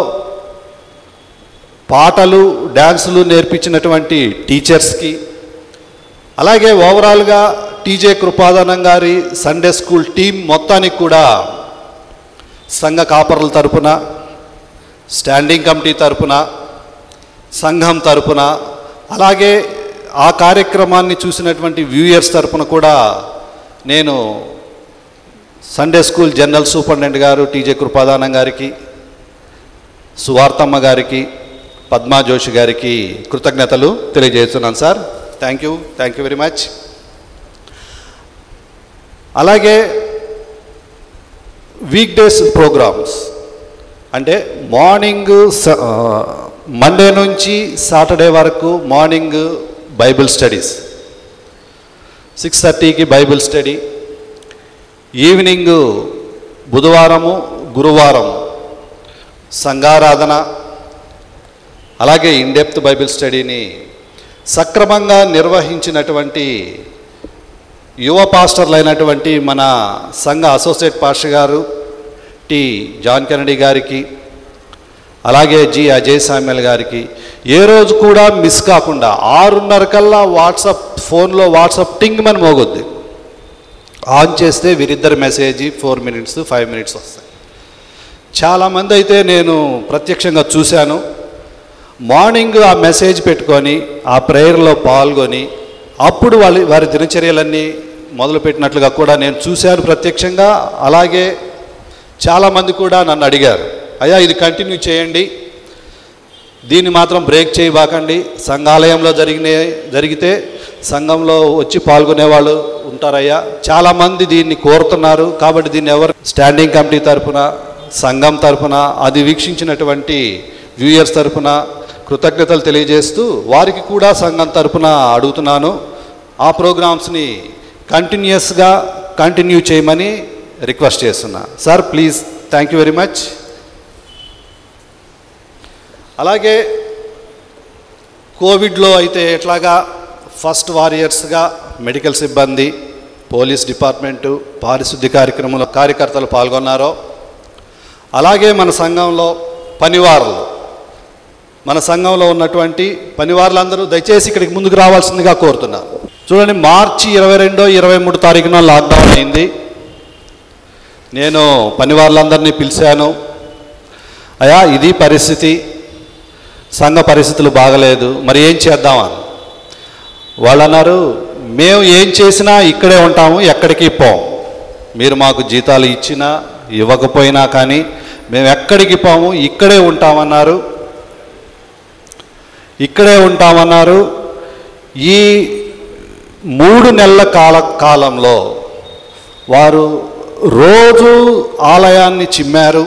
పాటలు డ్యాన్సులు నేర్పించినటువంటి టీచర్స్కి అలాగే ఓవరాల్గా టీజే కృపాదానం గారి సండే స్కూల్ టీం మొత్తానికి కూడా సంఘ కాపర్ల తరపున స్టాండింగ్ కమిటీ తరపున సంఘం తరపున అలాగే ఆ కార్యక్రమాన్ని చూసినటువంటి వ్యూయర్స్ తరపున కూడా నేను సండే స్కూల్ జనరల్ సూపరింటెండెంట్ గారు టీజే కృపాదానం గారికి సువార్తమ్మ గారికి పద్మా జోషి గారికి కృతజ్ఞతలు తెలియజేస్తున్నాను sir thank you thank you very much అలాగే వీక్ డేస్ ప్రోగ్రామ్స్ అంటే మార్నింగ్ మండే నుంచి సాటర్డే వరకు మార్నింగ్ బైబిల్ స్టడీస్ సిక్స్ థర్టీకి బైబిల్ స్టడీ ఈవినింగ్ బుధవారము గురువారం సంఘారాధన అలాగే ఇన్డెప్త్ బైబిల్ స్టడీని సక్రమంగా నిర్వహించినటువంటి యువ పాస్టర్లు అయినటువంటి మన సంఘ అసోసియేట్ పాస్టర్ గారు టి జాన్ కెనడీ గారికి అలాగే జి అజయ్ సామ్యల్ గారికి ఏ రోజు కూడా మిస్ కాకుండా ఆరున్నర కల్లా వాట్సాప్ ఫోన్లో వాట్సాప్ టింగ్ మని మోగొద్ది ఆన్ చేస్తే వీరిద్దరి message four minutes five minutes వస్తాయి చాలామంది అయితే నేను ప్రత్యక్షంగా చూశాను మార్నింగ్ ఆ మెసేజ్ పెట్టుకొని ఆ ప్రేయర్లో పాల్గొని అప్పుడు వాళ్ళ వారి దినచర్యలన్నీ మొదలుపెట్టినట్లుగా కూడా నేను చూశాను ప్రత్యక్షంగా అలాగే చాలామంది కూడా నన్ను అడిగారు అయ్యా ఇది కంటిన్యూ చేయండి దీన్ని మాత్రం బ్రేక్ చేయబాకండి సంఘాలయంలో జరిగిన జరిగితే సంఘంలో వచ్చి పాల్గొనే వాళ్ళు ఉంటారయ్యా చాలామంది దీన్ని కోరుతున్నారు కాబట్టి దీన్ని ఎవరు స్టాండింగ్ కమిటీ తరఫున సంఘం తరఫున అది వీక్షించినటువంటి వ్యూయర్స్ తరఫున కృతజ్ఞతలు తెలియజేస్తూ వారికి కూడా సంఘం తరఫున అడుగుతున్నాను ఆ ప్రోగ్రామ్స్ని కంటిన్యూస్గా కంటిన్యూ చేయమని రిక్వెస్ట్ చేస్తున్నా sir please thank you very much అలాగే కోవిడ్లో అయితే ఎట్లాగా ఫస్ట్ వారియర్స్గా మెడికల్ సిబ్బంది పోలీస్ డిపార్ట్మెంటు పారిశుద్ధ్య కార్యక్రమంలో కార్యకర్తలు పాల్గొన్నారో అలాగే మన సంఘంలో పనివారులు మన సంఘంలో ఉన్నటువంటి పనివారులందరూ దయచేసి ఇక్కడికి ముందుకు రావాల్సిందిగా కోరుతున్నాను చూడండి మార్చి ఇరవై రెండో ఇరవై మూడు తారీఖున లాక్డౌన్ అయింది నేను పనివారులందరినీ పిలిచాను అయా ఇది పరిస్థితి సంఘ పరిస్థితులు బాగలేదు మరి ఏం చేద్దామని వాళ్ళు అన్నారు మేము ఏం చేసినా ఇక్కడే ఉంటాము ఎక్కడికి పోం మీరు మాకు జీతాలు ఇచ్చినా ఇవ్వకపోయినా కానీ మేము ఎక్కడికి పోము ఇక్కడే ఉంటామన్నారు ఇక్కడే ఉంటామన్నారు ఈ మూడు నెలల కాల కాలంలో వారు రోజు ఆలయాన్ని చిమ్మారు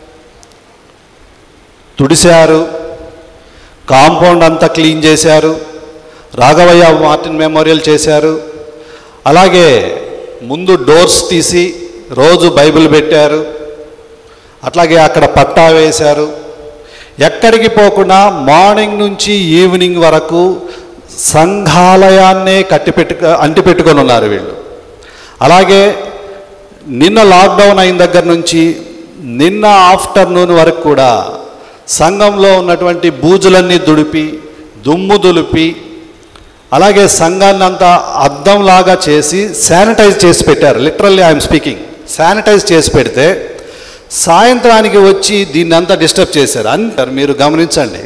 తుడిశారు కాంపౌండ్ అంతా క్లీన్ చేశారు రాఘవయ్య మార్టిన్ మెమోరియల్ చేశారు అలాగే ముందు డోర్స్ తీసి రోజు బైబిల్ పెట్టారు అట్లాగే అక్కడ పట్టా వేశారు ఎక్కడికి పోకుండా మార్నింగ్ నుంచి ఈవినింగ్ వరకు సంఘాలయాన్నే కట్టిపెట్టు అంటిపెట్టుకొని ఉన్నారు వీళ్ళు అలాగే నిన్న లాక్డౌన్ అయిన దగ్గర నుంచి నిన్న ఆఫ్టర్నూన్ వరకు కూడా సంఘంలో ఉన్నటువంటి బూజులన్నీ దుడిపి దుమ్ము దులిపి అలాగే సంఘాన్ని అంతా అద్దంలాగా చేసి శానిటైజ్ చేసి పెట్టారు లిటరల్లీ ఐఎమ్ స్పీకింగ్ శానిటైజ్ చేసి పెడితే సాయంత్రానికి వచ్చి దీన్ని అంతా డిస్టర్బ్ చేశారు అంటారు మీరు గమనించండి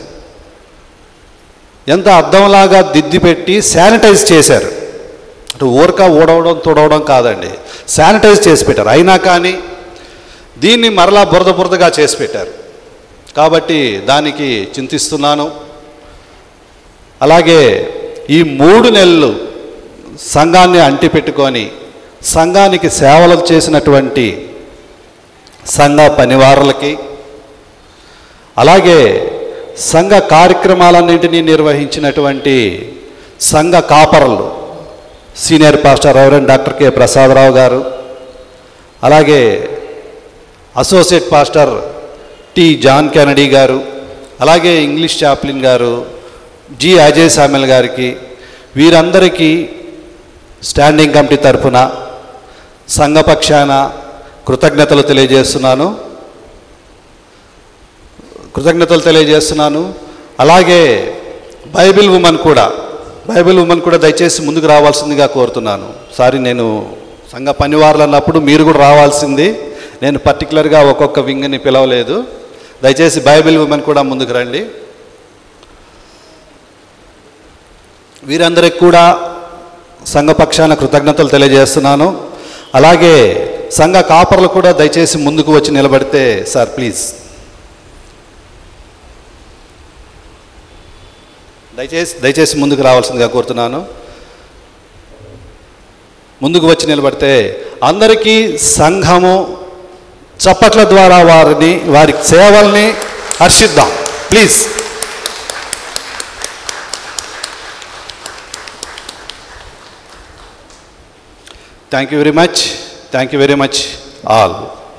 ఎంత అద్దంలాగా దిద్ది పెట్టి శానిటైజ్ చేశారు అంటే ఊరక ఊడవడం తుడవడం కాదండి శానిటైజ్ చేసి పెట్టారు అయినా కానీ దీన్ని మరలా బురద బురదగా చేసి పెట్టారు కాబట్టి దానికి చింతిస్తున్నాను అలాగే ఈ మూడు నెలలు సంఘాన్ని అంటిపెట్టుకొని సంఘానికి సేవలు చేసినటువంటి సంఘ పనివారులకి అలాగే సంఘ కార్యక్రమాలన్నింటినీ నిర్వహించినటువంటి సంఘ కాపరులు senior pastor reverend doctor K Prasadarao గారు అలాగే associate pastor T John Kennedy గారు అలాగే ఇంగ్లీష్ చాప్లిన్ గారు జి అజయ్ సామెల్ గారికి వీరందరికీ స్టాండింగ్ కమిటీ తరఫున సంఘపక్షాన కృతజ్ఞతలు తెలియజేస్తున్నాను కృతజ్ఞతలు తెలియజేస్తున్నాను అలాగే బైబిల్ ఉమెన్ కూడా బైబిల్ ఉమెన్ కూడా దయచేసి ముందుకు రావాల్సిందిగా కోరుతున్నాను సారీ నేను సంఘ పనివారులు అన్నప్పుడు మీరు కూడా రావాల్సింది నేను పర్టికులర్గా ఒక్కొక్క వింగ్ని పిలవలేదు దయచేసి బైబిల్ ఉమెన్ కూడా ముందుకు రండి వీరందరికి కూడా సంఘపక్షాన కృతజ్ఞతలు తెలియజేస్తున్నాను అలాగే సంఘ కాపర్లు కూడా దయచేసి ముందుకు వచ్చి నిలబడితే సార్ ప్లీజ్ దయచేసి దయచేసి ముందుకు రావాల్సిందిగా కోరుతున్నాను ముందుకు వచ్చి నిలబడితే అందరికీ సంఘము చప్పట్ల ద్వారా వారిని వారి సేవల్ని హర్షిద్దాం please thank you very much thank you very much all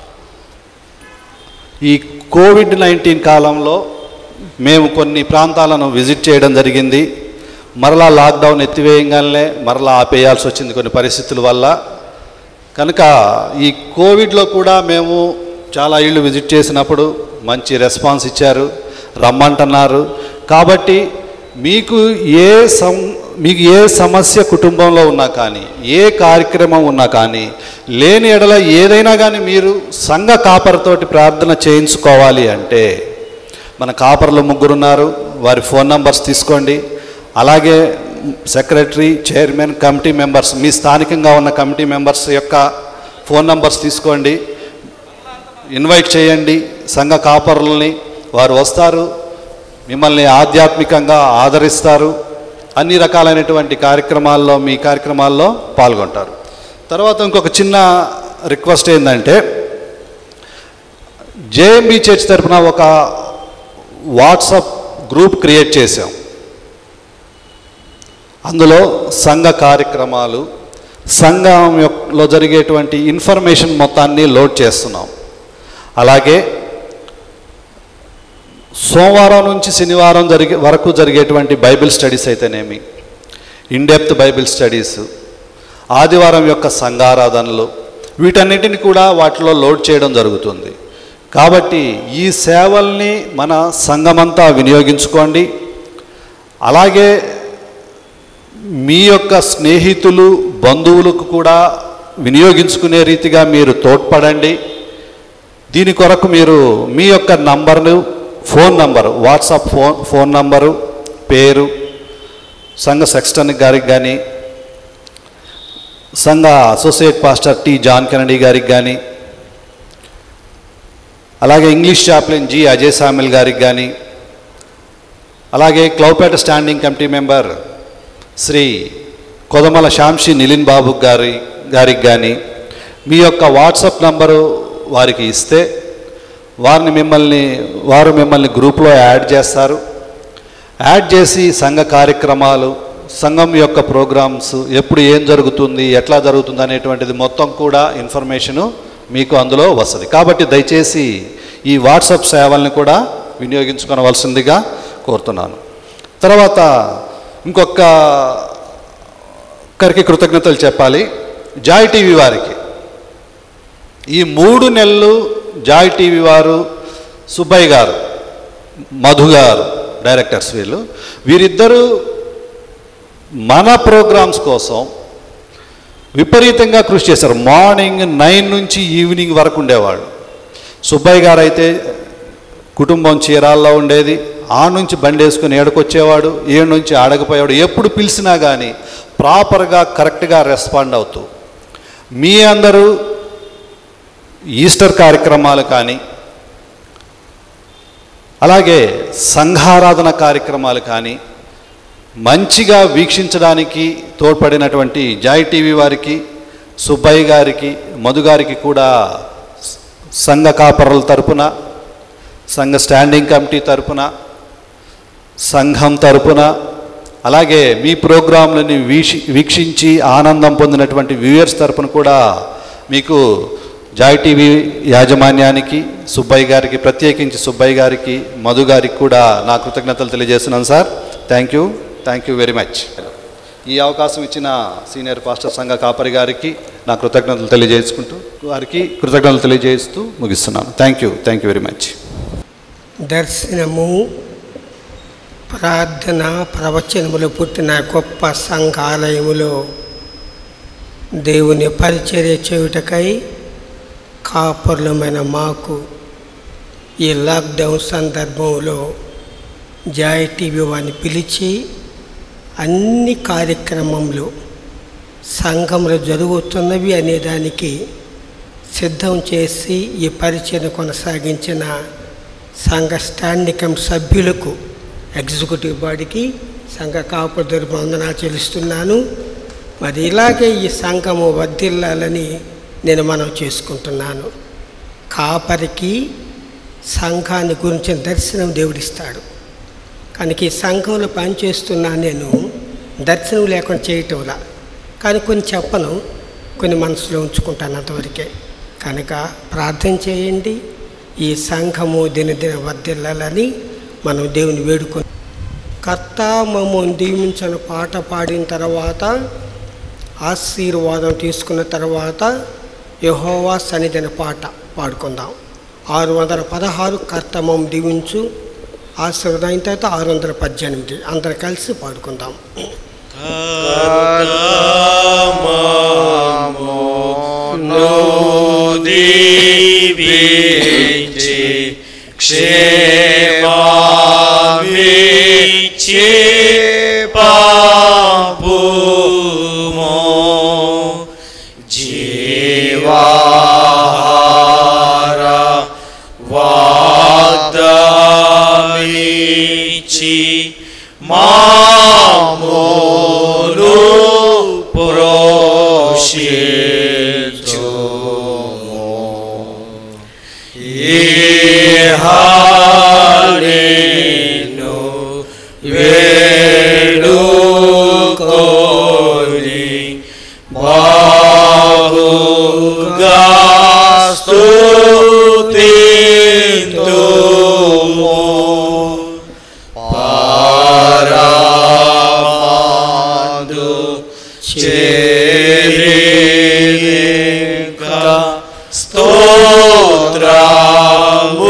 ఈ కోవిడ్ నైన్టీన్ కాలంలో మేము కొన్ని ప్రాంతాలను విజిట్ చేయడం జరిగింది మరలా లాక్డౌన్ ఎత్తివేయంగానే మరలా ఆపేయాల్సి వచ్చింది కొన్ని పరిస్థితుల వల్ల కనుక ఈ కోవిడ్లో కూడా మేము చాలా ఇళ్ళు విజిట్ చేసినప్పుడు మంచి రెస్పాన్స్ ఇచ్చారు రమ్మంటున్నారు కాబట్టి మీకు ఏ సం మీకు ఏ సమస్య కుటుంబంలో ఉన్నా కానీ ఏ కార్యక్రమం ఉన్నా కానీ లేని ఎడల ఏదైనా కానీ మీరు సంఘ కాపరితోటి ప్రార్థన చేయించుకోవాలి అంటే మన కాపర్లు ముగ్గురున్నారు వారి ఫోన్ నంబర్స్ తీసుకోండి అలాగే సెక్రటరీ చైర్మన్ కమిటీ మెంబర్స్ మీ స్థానికంగా ఉన్న కమిటీ మెంబర్స్ యొక్క ఫోన్ నంబర్స్ తీసుకోండి ఇన్వైట్ చేయండి సంఘ కాపరులని వారు వస్తారు మిమ్మల్ని ఆధ్యాత్మికంగా ఆదరిస్తారు అన్ని రకాలైనటువంటి కార్యక్రమాల్లో మీ కార్యక్రమాల్లో పాల్గొంటారు తర్వాత ఇంకొక చిన్న రిక్వెస్ట్ ఏంటంటే జేఎంబీ చర్చ్ తరపున ఒక వాట్సాప్ గ్రూప్ క్రియేట్ చేశాం అందులో సంఘ కార్యక్రమాలు సంఘం యొక్కలో జరిగేటువంటి ఇన్ఫర్మేషన్ మొత్తాన్ని లోడ్ చేస్తున్నాం అలాగే సోమవారం నుంచి శనివారం జరిగే వరకు జరిగేటువంటి బైబిల్ స్టడీస్ అయితేనేమి ఇన్డెప్త్ బైబిల్ స్టడీస్ ఆదివారం యొక్క సంఘారాధనలు వీటన్నిటిని కూడా వాటిలో లోడ్ చేయడం జరుగుతుంది కాబట్టి ఈ సేవల్ని మన సంఘమంతా వినియోగించుకోండి అలాగే మీ యొక్క స్నేహితులు బంధువులకు కూడా వినియోగించుకునే రీతిగా మీరు తోడ్పడండి దీని కొరకు మీరు మీ యొక్క నంబర్ను phone number WhatsApp phone phone number పేరు సంఘ సెక్స్టన్ గారికి కానీ సంఘ associate pastor T John Kennedy గారికి కానీ అలాగే English chaplain G Ajay Samuel గారికి కానీ అలాగే క్లౌపేట standing committee member Shri Kodamala Shamshi Nilin Babu గారి గారికి కానీ మీ యొక్క వాట్సాప్ నంబరు వారికి ఇస్తే వారిని మిమ్మల్ని వారు మిమ్మల్ని గ్రూప్లో యాడ్ చేస్తారు యాడ్ చేసి సంఘ కార్యక్రమాలు సంఘం యొక్క ప్రోగ్రామ్స్ ఎప్పుడు ఏం జరుగుతుంది ఎట్లా జరుగుతుంది అనేటువంటిది మొత్తం కూడా ఇన్ఫర్మేషను మీకు అందులో వస్తుంది కాబట్టి దయచేసి ఈ వాట్సాప్ సేవల్ని కూడా వినియోగించుకోవలసిందిగా కోరుతున్నాను తర్వాత ఇంకొక ఒక్కరికి కృతజ్ఞతలు చెప్పాలి జాయ్ టీవీ వారికి ఈ మూడు నెలలు జాయ్ టీవీ వారు సుబ్బయ్య గారు మధు గారు డైరెక్టర్స్ వీళ్ళు వీరిద్దరూ మన ప్రోగ్రామ్స్ కోసం విపరీతంగా కృషి చేశారు మార్నింగ్ నైన్ నుంచి ఈవినింగ్ వరకు ఉండేవాళ్ళు సుబ్బయ్య గారు అయితే కుటుంబం చీరాల్లో ఉండేది ఆ నుంచి బండి వేసుకుని ఏడకొచ్చేవాడు ఏడు నుంచి ఆడకపోయేవాడు ఎప్పుడు పిలిచినా కానీ ప్రాపర్గా కరెక్ట్గా రెస్పాండ్ అవుతూ మీ అందరూ ఈస్టర్ కార్యక్రమాలు కానీ అలాగే సంఘారాధన కార్యక్రమాలు కానీ మంచిగా వీక్షించడానికి తోడ్పడినటువంటి జాయ్ టీవీ వారికి సుబ్బయ్య గారికి మధు గారికి కూడా సంఘ కాపరుల తరపున సంఘ స్టాండింగ్ కమిటీ తరపున సంఘం తరపున అలాగే మీ ప్రోగ్రాంలని వీక్షి వీక్షించి ఆనందం పొందినటువంటి వ్యూయర్స్ తరపున కూడా మీకు జాయ్ టీవీ యాజమాన్యానికి సుబ్బయ్య గారికి ప్రత్యేకించి సుబ్బయ్య గారికి మధు గారికి కూడా నా కృతజ్ఞతలు తెలియజేస్తున్నాను sir thank you thank you very much ఈ అవకాశం ఇచ్చిన సీనియర్ పాస్టర్ సంఘ కాపరి గారికి నా కృతజ్ఞతలు తెలియజేసుకుంటూ వారికి కృతజ్ఞతలు తెలియజేస్తూ ముగిస్తున్నాను thank you thank you very much దర్శనము ప్రార్థన ప్రవచనములు పుట్టిన గొప్ప సంఘాలయములో దేవుని పరిచర్య చేయుటకై కాపరులమైన మాకు ఈ లాక్డౌన్ సందర్భంలో జాయ్ టీవీ వారిని పిలిచి అన్ని కార్యక్రమంలో సంఘంలో జరుగుతున్నవి అనే దానికి సిద్ధం చేసి ఈ పరిచయం కొనసాగించిన సంఘ స్టాండింగ్ కమిటీ సభ్యులకు ఎగ్జిక్యూటివ్ బాడీకి సంఘ కాపుడు తరపున వందనాలు చెల్లిస్తున్నాను మరి ఇలాగే ఈ సంఘము వర్ధిల్లాలని నేను మనం చేసుకుంటున్నాను కాపరికి సంఘాన్ని గురించిన దర్శనం దేవుడిస్తాడు కనుక ఈ సంఘంలో పనిచేస్తున్నా నేను దర్శనం లేకుండా చేయటంలా కానీ కొన్ని చెప్పను కొన్ని మనసులో ఉంచుకుంటాను అంతవరకే కనుక ప్రార్థన చేయండి ఈ సంఘము దినదిన వర్ధిల్లాలని మనం దేవుని వేడుకొని కర్త మమ్మల్ని దీవించిన పాట పాడిన తర్వాత ఆశీర్వాదం తీసుకున్న తర్వాత యహోవా సన్నిధిన పాట పాడుకుందాం ఆరు వందల పదహారు కర్తమం దీవించు ఆశీర్వాదం అయిన తర్వాత ఆరు వందల పద్దెనిమిది అందరు కలిసి పాడుకుందాం దీవించి క్షేమామిచ్చి పాపుమో జీవాహార వాగ్దామిచ్చి మామూలు ప్రోషించు ఏహాలేను వేడుకోని బాహుగా స్తుతింతుము పరమాందు చేరిక స్తోత్రము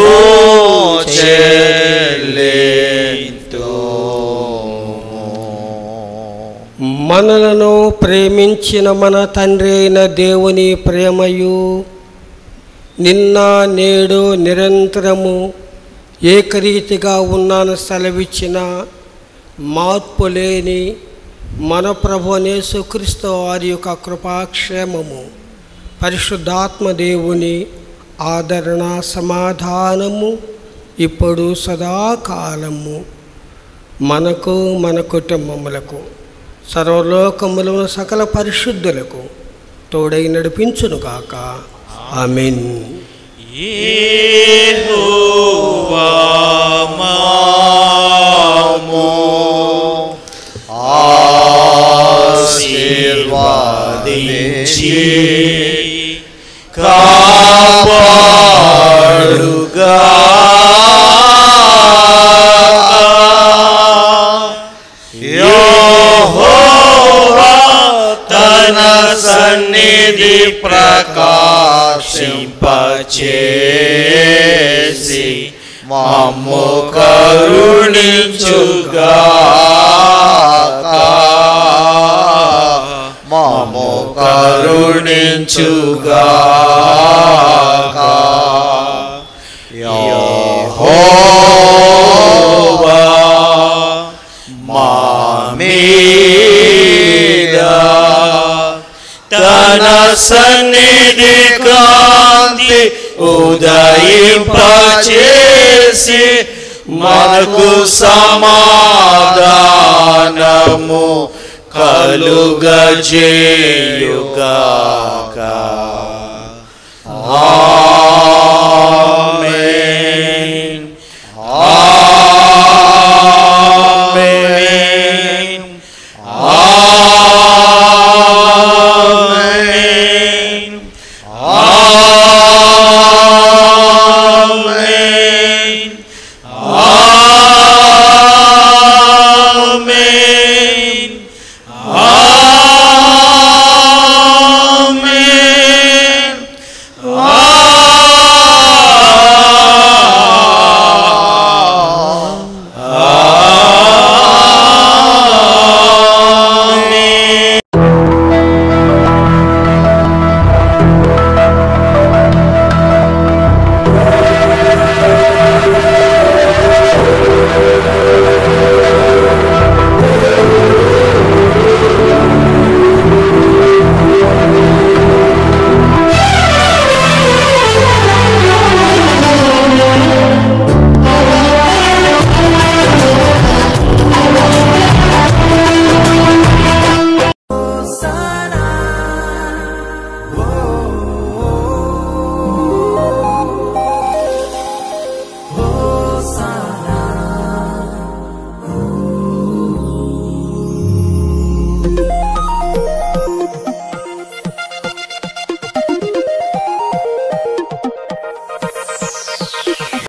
చెల్లింతుము మనలను ప్రేమించిన మన తండ్రి అయిన దేవుని ప్రేమయు నిన్న నేడు నిరంతరము ఏకరీతిగా ఉన్నాను సెలవిచ్చిన మార్పు లేని మన ప్రభు యేసుక్రీస్తు వారి యొక్క కృపాక్షేమము పరిశుద్ధాత్మ దేవుని ఆదరణ సమాధానము ఇప్పుడు సదాకాలము మనకు మన కుటుంబములకు సర్వలోకములను సకల పరిశుద్ధులకు తోడై నడిపించునుగాక ఆమెన్ యెహోవా మాము ఆశీర్వాదించి కాపాడుగా యెహోవా తన సన్నిధి ప్రకాశింపచేసి మమ్ము కరుణించుగాక మమ్ము కరుణించుగాక యెహోవా మా మీద తన సన్నిధి కాంతి ఉదయింపచేసి మనకు సమాధానము కలుగజేయుగాక